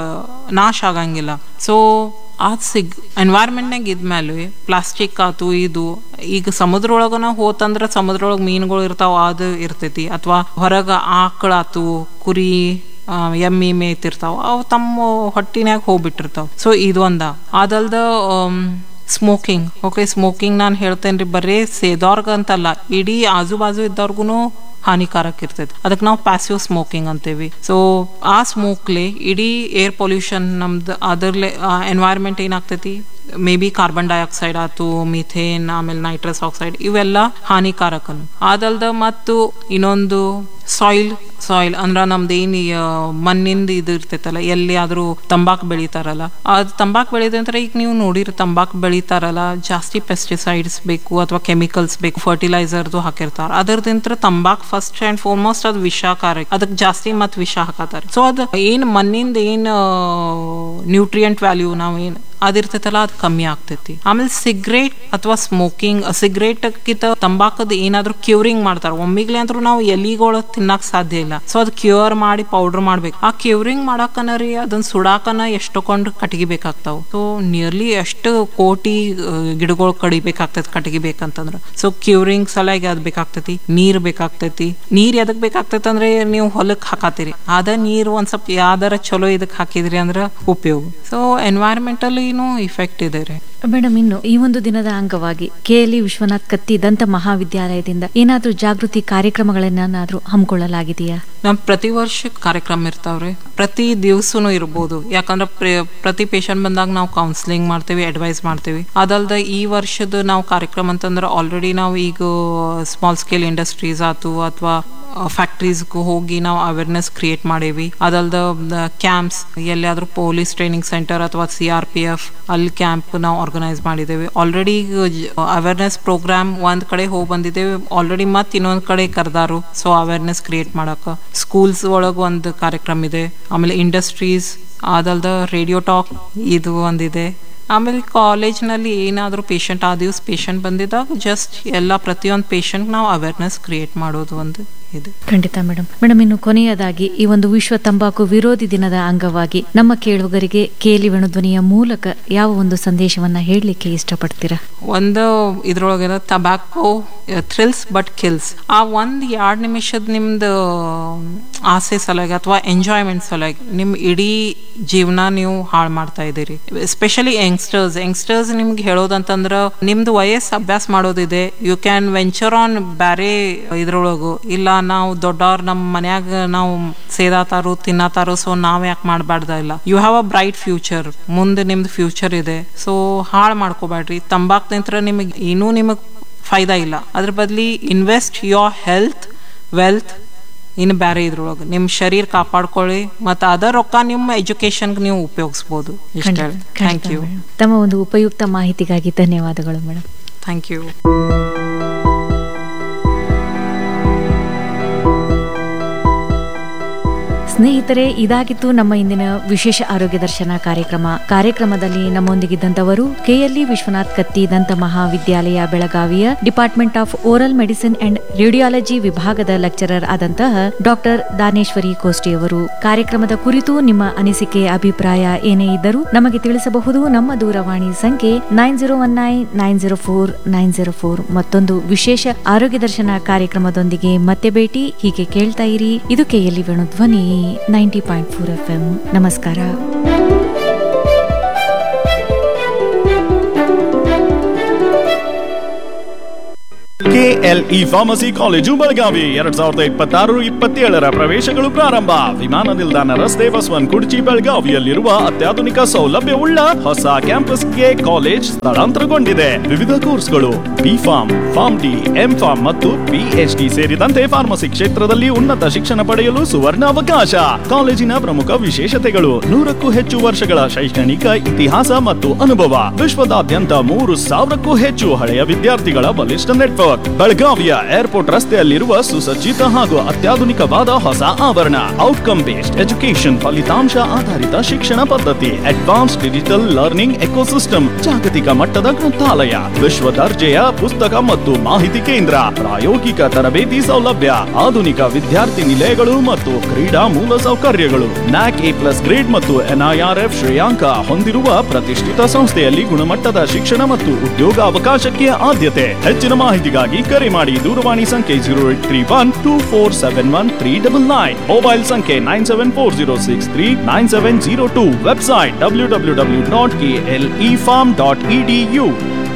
ನಾಶ ಆಗಂಗಿಲ್ಲ ಸೊ ಅದು ಸಿಗ್ ಎನ್ವೈರ್ಮೆಂಟ್ನಾಗ ಇದ್ಮೇಲೆ ಪ್ಲಾಸ್ಟಿಕ್ ಆತು ಇದು ಈಗ ಸಮುದ್ರ ಒಳಗನ ಹೋತಂದ್ರೆ ಸಮುದ್ರ ಒಳಗೆ ಮೀನುಗಳು ಇರ್ತಾವ ಅದು ಇರ್ತೈತಿ ಅಥವಾ ಹೊರಗೆ ಆಕಳಾತು ಕುರಿ ಆ, ಎಮ್ಮಿ ಮೇಯ್ತಿರ್ತಾವ ಅವು ತಮ್ಮ ಹೊಟ್ಟಿನ್ಯಾಗ ಹೋಗ್ಬಿಟ್ಟಿರ್ತಾವ ಸೊ ಇದೊಂದ ಅದಲ್ದ ಸ್ಮೋಕಿಂಗ್ ಓಕೆ ಸ್ಮೋಕಿಂಗ್ ನಾನು ಹೇಳ್ತೇನೆ ರೀ ಬರೀ ಸೇದೋರ್ಗ ಅಂತಲ್ಲ ಇಡೀ ಆಜು ಬಾಜು ಇದ್ದವ್ರಿಗೂ ಹಾನಿಕಾರಕ ಇರ್ತೈತಿ ಅದಕ್ಕೆ ನಾವು ಪ್ಯಾಸಿವ್ ಸ್ಮೋಕಿಂಗ್ ಅಂತೇವಿ ಸೊ ಆ ಸ್ಮೋಕ್ಲೆ ಇಡೀ ಏರ್ ಪೊಲ್ಯೂಷನ್ ನಮ್ದು ಅದರ್ಲೆ ಎನ್ವೈರ್ಮೆಂಟ್ ಏನಾಗ್ತೈತಿ ಮೇ ಬಿ ಕಾರ್ಬನ್ ಡೈಆಕ್ಸೈಡ್ ಆತು ಮಿಥೇನ್ ಆಮೇಲೆ ನೈಟ್ರಸ್ ಆಕ್ಸೈಡ್ ಇವೆಲ್ಲ ಹಾನಿಕಾರಕನು ಅದಲ್ದ ಮತ್ತು ಇನ್ನೊಂದು ಸಾಯಿಲ್ ಸಾಯಿಲ್ ಅಂದ್ರ ನಮ್ದು ಏನ್ ಈ, ಆ, ಮಣ್ಣಿಂದ ಇದು ಇರ್ತೈತಲ್ಲ ಎಲ್ಲಿ ಆದ್ರೂ ತಂಬಾಕ್ ಬೆಳಿತಾರಲ್ಲ ಅದು ತಂಬಾಕ್ ಬೆಳೆದಂದ್ರೆ ಈಗ ನೀವು ನೋಡಿರಿ ತಂಬಾಕ್ ಬೆಳಿತಾರಲ್ಲ ಜಾಸ್ತಿ ಪೆಸ್ಟಿಸೈಡ್ಸ್ ಬೇಕು ಅಥವಾ ಕೆಮಿಕಲ್ಸ್ ಬೇಕು ಫರ್ಟಿಲೈಸರ್ದು ಹಾಕಿರ್ತಾರ ಅದರದಿಂತ್ರ ತಂಬಾಕ್ ಫಸ್ಟ್ ಅಂಡ್ ಫಾರ್ಮೋಸ್ಟ್ ಅದು ವಿಷಕಾರಕ ಅದಕ್ಕೆ ಜಾಸ್ತಿ ಮತ್ ವಿಷ ಹಾಕತಾರೆ ಸೊ ಅದು ಏನ್ ಮಣ್ಣಿಂದ ಏನ್ ನ್ಯೂಟ್ರಿಯೆಂಟ್ ವ್ಯಾಲ್ಯೂ ನಾವ್ ಏನ್ ಅದಿರ್ತೈತಲ್ಲ ಅದು ಕಮ್ಮಿ ಆಗ್ತೈತಿ ಆಮೇಲೆ ಸಿಗರೇಟ್ ಅಥವಾ ಸ್ಮೋಕಿಂಗ್ ಸಿಗರೇಟ್ ಕಿಂತ ತಂಬಾಕದ ಏನಾದ್ರೂ ಕ್ಯೂರಿಂಗ್ ಮಾಡ್ತಾರ ಒಮ್ಮಿಗ್ಲೆ ಅಂದ್ರೂ ನಾವು ಎಲಿಗಳು ತಿನ್ನಕ್ ಸಾಧ್ಯ ಇಲ್ಲ ಸೊ ಅದು ಕ್ಯೂರ್ ಮಾಡಿ ಪೌಡರ್ ಮಾಡ್ಬೇಕು ಆ ಕ್ಯೂರಿಂಗ್ ಮಾಡಾಕನ ರೀ ಅದನ್ನ ಸುಡಾಕನ ಎಷ್ಟೊಂದು ಕಟ್ಟಿಗೆ ಬೇಕಾಗ್ತಾವ ಸೊ ನಿಯರ್ಲಿ ಎಷ್ಟು ಕೋಟಿ ಆ, ಗಿಡಗಳು ಕಡಿಬೇಕಾಗ್ತೈತಿ ಕಟ್ಟಿಗೆ ಬೇಕಂತಂದ್ರ ಸೊ ಕ್ಯೂರಿಂಗ್ ಸಲುವಾಗಿ ಅದ್ ಬೇಕಾಗ್ತೈತಿ ನೀರ್ ಬೇಕಾಗ್ತೈತಿ ನೀರ್ ಎದಕ್ ಬೇಕಾಗ್ತೈತಿ ಅಂದ್ರೆ ನೀವು ಹೊಲಕ್ ಹಾಕಾತಿರಿ ಅದ ನೀರ್ ಒಂದ್ ಸ್ವಲ್ಪ ಯಾವ್ದಾರ ಚಲೋ ಇದಕ್ ಹಾಕಿದ್ರಿ ಅಂದ್ರ ಉಪಯೋಗ ಸೊ ಎನ್ವೈರ್ಮೆಂಟಲ್ಲಿನೂ ಇಫೆಕ್ಟ್ ಇದೆ ರೀ ಮೇಡಮ್ ಇನ್ನು ಈ ಒಂದು ದಿನದ ಅಂಗವಾಗಿ ಕೆಎಲ್ಇ ವಿಶ್ವನಾಥ್ ಕತ್ತಿ ದಂತ ಮಹಾವಿದ್ಯಾಲಯದಿಂದ ಏನಾದ್ರೂ ಜಾಗೃತಿ ಕಾರ್ಯಕ್ರಮಗಳನ್ನಾದ್ರೂ ಹಮ್ಮಿಕೊಳ್ಳಲಾಗಿದೆಯಾ ನಮ್ ಪ್ರತಿ ವರ್ಷ ಕಾರ್ಯಕ್ರಮ ಇರ್ತಾವ್ರಿ ಪ್ರತಿ ದಿವ್ಸನು ಇರ್ಬೋದು ಯಾಕಂದ್ರೆ ಪ್ರ- ಪ್ರತಿ ಪೇಷಂಟ್ ಬಂದಾಗ ನಾವು ಕೌನ್ಸಿಲಿಂಗ್ ಮಾಡ್ತೇವೆ ಅಡ್ವೈಸ್ ಮಾಡ್ತೇವೆ ಅದಲ್ದ ಈ ವರ್ಷದ ನಾವು ಕಾರ್ಯಕ್ರಮ ಅಂತಂದ್ರೆ ಆಲ್ರೆಡಿ ನಾವು ಈಗ ಸ್ಮಾಲ್ ಸ್ಕೇಲ್ ಇಂಡಸ್ಟ್ರೀಸ್ ಆತು ಅಥವಾ ಫ್ಯಾಕ್ಟ್ರೀಸ್ಗೂ ಹೋಗಿ ನಾವು ಅವೇರ್ನೆಸ್ ಕ್ರಿಯೇಟ್ ಮಾಡೇವಿ ಅದಲ್ದ ಕ್ಯಾಂಪ್ಸ್ ಎಲ್ಲಿಯಾದ್ರೂ ಪೊಲೀಸ್ ಟ್ರೈನಿಂಗ್ ಸೆಂಟರ್ ಅಥವಾ ಸಿ ಆರ್ ಪಿ ಎಫ್ ಅಲ್ಲಿ ಕ್ಯಾಂಪ್ ನಾವು ಆರ್ಗನೈಸ್ ಮಾಡಿದ್ದೇವೆ ಆಲ್ರೆಡಿ ಅವೇರ್ನೆಸ್ ಪ್ರೋಗ್ರಾಮ್ ಒಂದ್ ಕಡೆ ಹೋಗಿ ಬಂದಿದ್ದೇವೆ ಆಲ್ರೆಡಿ ಮತ್ತೆ ಇನ್ನೊಂದ್ ಕಡೆ ಕರೆದಾರು ಸೊ ಅವೇರ್ನೆಸ್ ಕ್ರಿಯೇಟ್ ಮಾಡಕ ಸ್ಕೂಲ್ಸ್ ಒಳಗೆ ಒಂದು ಕಾರ್ಯಕ್ರಮ ಇದೆ ಆಮೇಲೆ ಇಂಡಸ್ಟ್ರೀಸ್ ಅದಲ್ದ ರೇಡಿಯೋ ಟಾಕ್ ಇದು ಒಂದಿದೆ ಆಮೇಲೆ ಕಾಲೇಜ್ನಲ್ಲಿ ಏನಾದರೂ ಪೇಷಂಟ್ ಆ ದಿವಸ ಪೇಷಂಟ್ ಬಂದಿದ್ದಾಗ ಜಸ್ಟ್ ಎಲ್ಲ ಪ್ರತಿಯೊಂದು ಪೇಷಂಟ್ ನಾವು ಅವೇರ್ನೆಸ್ ಕ್ರಿಯೇಟ್ ಮಾಡೋದು ಒಂದು ಇದೆ ಖಂಡಿತ ಮೇಡಮ್ ಮೇಡಮ್ ಇನ್ನು ಕೊನೆಯದಾಗಿ ಈ ಒಂದು ವಿಶ್ವ ತಂಬಾಕು ವಿರೋಧಿ ದಿನದ ಅಂಗವಾಗಿ ನಮ್ಮ ಕೇಳುಗರಿಗೆ ಕೇಲಿ ವೇಣುಧ್ವನಿಯ ಮೂಲಕ ಯಾವ ಒಂದು ಸಂದೇಶವನ್ನ ಹೇಳಲಿಕ್ಕೆ ಇಷ್ಟಪಡ್ತೀರಾ ಒಂದು ಇದ್ರೊಳಗೆ ಟಬ್ಯಾಕೋ ಥ್ರಿಲ್ಸ್ ಬಟ್ ಕಿಲ್ಸ್ ಆ ಒಂದ್ ಎರಡ್ ನಿಮಿಷದ ನಿಮ್ದು ಆಸೆ ಸಲುವಾಗಿ ಅಥವಾ ಎಂಜಾಯ್ಮೆಂಟ್ ಸಲುವಾಗಿ ನಿಮ್ ಇಡೀ ಜೀವನ ನೀವು ಹಾಳು ಮಾಡ್ತಾ ಇದ್ದೀರಿ ಎಸ್ಪೆಷಲಿ ಯಂಗ್ಸ್ಟರ್ಸ್ ಯಂಗ್ಸ್ಟರ್ಸ್ ನಿಮ್ಗೆ ಹೇಳೋದಂತಂದ್ರ ನಿಮ್ದು ವಯಸ್ಸು ಅಭ್ಯಾಸ ಮಾಡೋದಿದೆ ಯು ಕ್ಯಾನ್ ವೆಂಚರ್ ಆನ್ ಬ್ಯಾರೆ ಇದ್ರೊಳಗು ಇಲ್ಲ ನಾವು ದೊಡ್ಡವ್ರ ನಮ್ಮ ಮನ್ಯಾಗ ನಾವು ಸೇದಾತಾರು ತಿನ್ನತಾರು ಸೊ ನಾವ್ ಯಾಕೆ ಮಾಡಬಾರ್ದ ಇಲ್ಲ you have a bright future ಮುಂದೆ ನಿಮ್ದು ಫ್ಯೂಚರ್ ಇದೆ ಸೊ ಹಾಳು ಮಾಡ್ಕೋಬೇಡ್ರಿ ತಂಬಾಕ್ ನಿಂತ್ರ ನಿಮಗೆ ಏನೂ ನಿಮಗೆ ಫೈದಾ ಇಲ್ಲ ಅದ್ರ ಬದ್ಲಿ ಇನ್ವೆಸ್ಟ್ ಯೋರ್ ಹೆಲ್ತ್ ವೆಲ್ತ್ ಇನ್ನು ಬೇರೆ ಇದ್ರೊಳಗೆ ನಿಮ್ಮ ಶರೀರ ಕಾಪಾಡ್ಕೊಳ್ಳಿ ಮತ್ತು ಅದರ ರೊಕ್ಕ ನಿಮ್ಮ ಎಜುಕೇಶನ್ಗೆ ನೀವು ಉಪಯೋಗಿಸ್ಬೋದು ಇಷ್ಟ ಥ್ಯಾಂಕ್ ಯು ತಮ್ಮ ಒಂದು ಉಪಯುಕ್ತ ಮಾಹಿತಿಗಾಗಿ ಧನ್ಯವಾದಗಳು ಮೇಡಮ್ ಥ್ಯಾಂಕ್ ಯು ಸ್ನೇಹಿತರೆ ಇದಾಗಿತ್ತು ನಮ್ಮ ಇಂದಿನ ವಿಶೇಷ ಆರೋಗ್ಯ ದರ್ಶನ ಕಾರ್ಯಕ್ರಮ ಕಾರ್ಯಕ್ರಮದಲ್ಲಿ ನಮ್ಮೊಂದಿಗಿದ್ದಂತವರು ಕೆಎಲ್ಇ ವಿಶ್ವನಾಥ್ ಕತ್ತಿ ದಂತ ಮಹಾವಿದ್ಯಾಲಯ ಬೆಳಗಾವಿಯ department of oral medicine and radiology ವಿಭಾಗದ ಲೆಕ್ಚರರ್ ಆದಂತಹ ಡಾಕ್ಟರ್ ದಾನೇಶ್ವರಿ ಕೋಷ್ಟಿಯವರು ಕಾರ್ಯಕ್ರಮದ ಕುರಿತು ನಿಮ್ಮ ಅನಿಸಿಕೆ ಅಭಿಪ್ರಾಯ ಏನೇ ಇದ್ದರೂ ನಮಗೆ ತಿಳಿಸಬಹುದು ನಮ್ಮ ದೂರವಾಣಿ ಸಂಖ್ಯೆ nine zero one nine nine zero four nine zero four ಮತ್ತೊಂದು ವಿಶೇಷ ಆರೋಗ್ಯ ದರ್ಶನ ಕಾರ್ಯಕ್ರಮದೊಂದಿಗೆ ಮತ್ತೆ ಭೇಟಿ ಹೀಗೆ ಕೇಳ್ತಾ ಇರಿ ಇದು KLE Venu Dhwani ninety point four F M ನಮಸ್ಕಾರ ಕೆಎಲ್ಇ ಫಾರ್ಮಸಿ ಕಾಲೇಜು ಬೆಳಗಾವಿ ಎರಡ್ ಸಾವಿರದ ಇಪ್ಪತ್ತಾರು ಇಪ್ಪತ್ತೇಳರ ಪ್ರವೇಶಗಳು ಪ್ರಾರಂಭ ವಿಮಾನ ನಿಲ್ದಾಣ ರಸ್ತೆ ಬಸವನ್ ಕುರ್ಚಿ ಬೆಳಗಾವಿಯಲ್ಲಿರುವ ಅತ್ಯಾಧುನಿಕ ಸೌಲಭ್ಯವುಳ್ಳ ಹೊಸ ಕ್ಯಾಂಪಸ್ಗೆ ಕಾಲೇಜ್ ಸ್ಥಳಾಂತರಗೊಂಡಿದೆ ವಿವಿಧ ಕೋರ್ಸ್ಗಳು B pharm pharm D M pharm ಮತ್ತು ಪಿಎಚ್ಡಿ ಸೇರಿದಂತೆ ಫಾರ್ಮಸಿ ಕ್ಷೇತ್ರದಲ್ಲಿ ಉನ್ನತ ಶಿಕ್ಷಣ ಪಡೆಯಲು ಸುವರ್ಣ ಅವಕಾಶ ಕಾಲೇಜಿನ ಪ್ರಮುಖ ವಿಶೇಷತೆಗಳು ನೂರಕ್ಕೂ ಹೆಚ್ಚು ವರ್ಷಗಳ ಶೈಕ್ಷಣಿಕ ಇತಿಹಾಸ ಮತ್ತು ಅನುಭವ ವಿಶ್ವದಾದ್ಯಂತ ಮೂರು ಸಾವಿರಕ್ಕೂ ಹೆಚ್ಚು ಹಳೆಯ ವಿದ್ಯಾರ್ಥಿಗಳ ಬಲಿಷ್ಠ ನೆಟ್ವರ್ಕ್ ಬೆಳಗಾವಿಯ ಏರ್ಪೋರ್ಟ್ ರಸ್ತೆಯಲ್ಲಿರುವ ಸುಸಜ್ಜಿತ ಹಾಗೂ ಅತ್ಯಾಧುನಿಕವಾದ ಹೊಸ ಆವರಣ ಔಟ್ಕಮ್ ಬೇಸ್ಡ್ ಎಜುಕೇಶನ್ ಫಲಿತಾಂಶ ಆಧಾರಿತ ಶಿಕ್ಷಣ ಪದ್ಧತಿ ಅಡ್ವಾನ್ಸ್ ಡಿಜಿಟಲ್ ಲರ್ನಿಂಗ್ ಎಕೋಸಿಸ್ಟಮ್ ಜಾಗತಿಕ ಮಟ್ಟದ ಗ್ರಂಥಾಲಯ ವಿಶ್ವ ದರ್ಜೆಯ ಪುಸ್ತಕ ಮತ್ತು ಮಾಹಿತಿ ಕೇಂದ್ರ ಪ್ರಾಯೋಗಿಕ ತರಬೇತಿ ಸೌಲಭ್ಯ ಆಧುನಿಕ ವಿದ್ಯಾರ್ಥಿ ನಿಲಯಗಳು ಮತ್ತು ಕ್ರೀಡಾ ಮೂಲ ಸೌಕರ್ಯಗಳು ನ್ಯಾಕ್ ಎ ಪ್ಲಸ್ ಗ್ರೇಡ್ ಮತ್ತು ಎನ್ಐಆರ್ಎಫ್ ಶ್ರೇಯಾಂಕ ಹೊಂದಿರುವ ಪ್ರತಿಷ್ಠಿತ ಸಂಸ್ಥೆಯಲ್ಲಿ ಗುಣಮಟ್ಟದ ಶಿಕ್ಷಣ ಮತ್ತು ಉದ್ಯೋಗ ಅವಕಾಶಕ್ಕೆ ಆದ್ಯತೆ ಹೆಚ್ಚಿನ ಮಾಹಿತಿಗಾಗಿ ಕರೆ ಮಾಡಿ ದೂರವಾಣಿ ಸಂಖ್ಯೆ zero eight three one two four seven one three double nine mobile ಸಂಖ್ಯೆ nine seven four zero six three nine seven zero two website W W W dot K L E pharm dot E D you